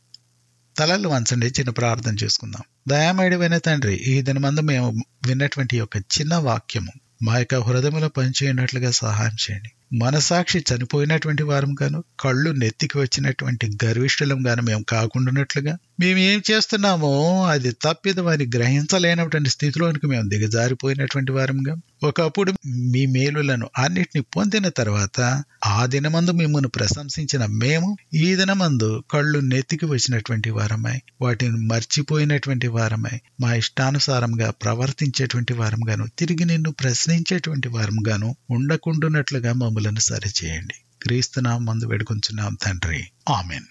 తలలు వంచండి చిన్న ప్రార్థన చేసుకుందాం దయామేడివైన తండ్రి ఈ దినమందు మేము విన్నటువంటి యొక్క చిన్న వాక్యము మా యొక్క హృదయంలో పనిచేయనట్లుగా సహాయం చేయండి మనసాక్షి చనిపోయినటువంటి వారం గాను కళ్ళు నెత్తికి వచ్చినటువంటి గర్విష్ఠులం గాను మేము కాకుండానట్లుగా మేము ఏం చేస్తున్నామో అది తప్పిదమని గ్రహించలేనటువంటి స్థితిలోనికి మేము దిగజారిపోయినటువంటి వారంగా ఒకప్పుడు మీ మేలులను అన్నిటిని పొందిన తర్వాత ఆ దినమందు మిమ్మల్ని ప్రశంసించిన మేము ఈ దినమందు కళ్ళు నెత్తికి వచ్చినటువంటి వారమై వాటిని మర్చిపోయినటువంటి వారమై మా ఇష్టానుసారంగా ప్రవర్తించేటువంటి వారంగాను తిరిగి నిన్ను ప్రశ్నించేటువంటి వారంగాను ఉండకుండానట్లుగా మమ్మలను సరిచేయండి క్రీస్తునాం మందు వేడుకొంచున్నాం తండ్రి ఆమెన్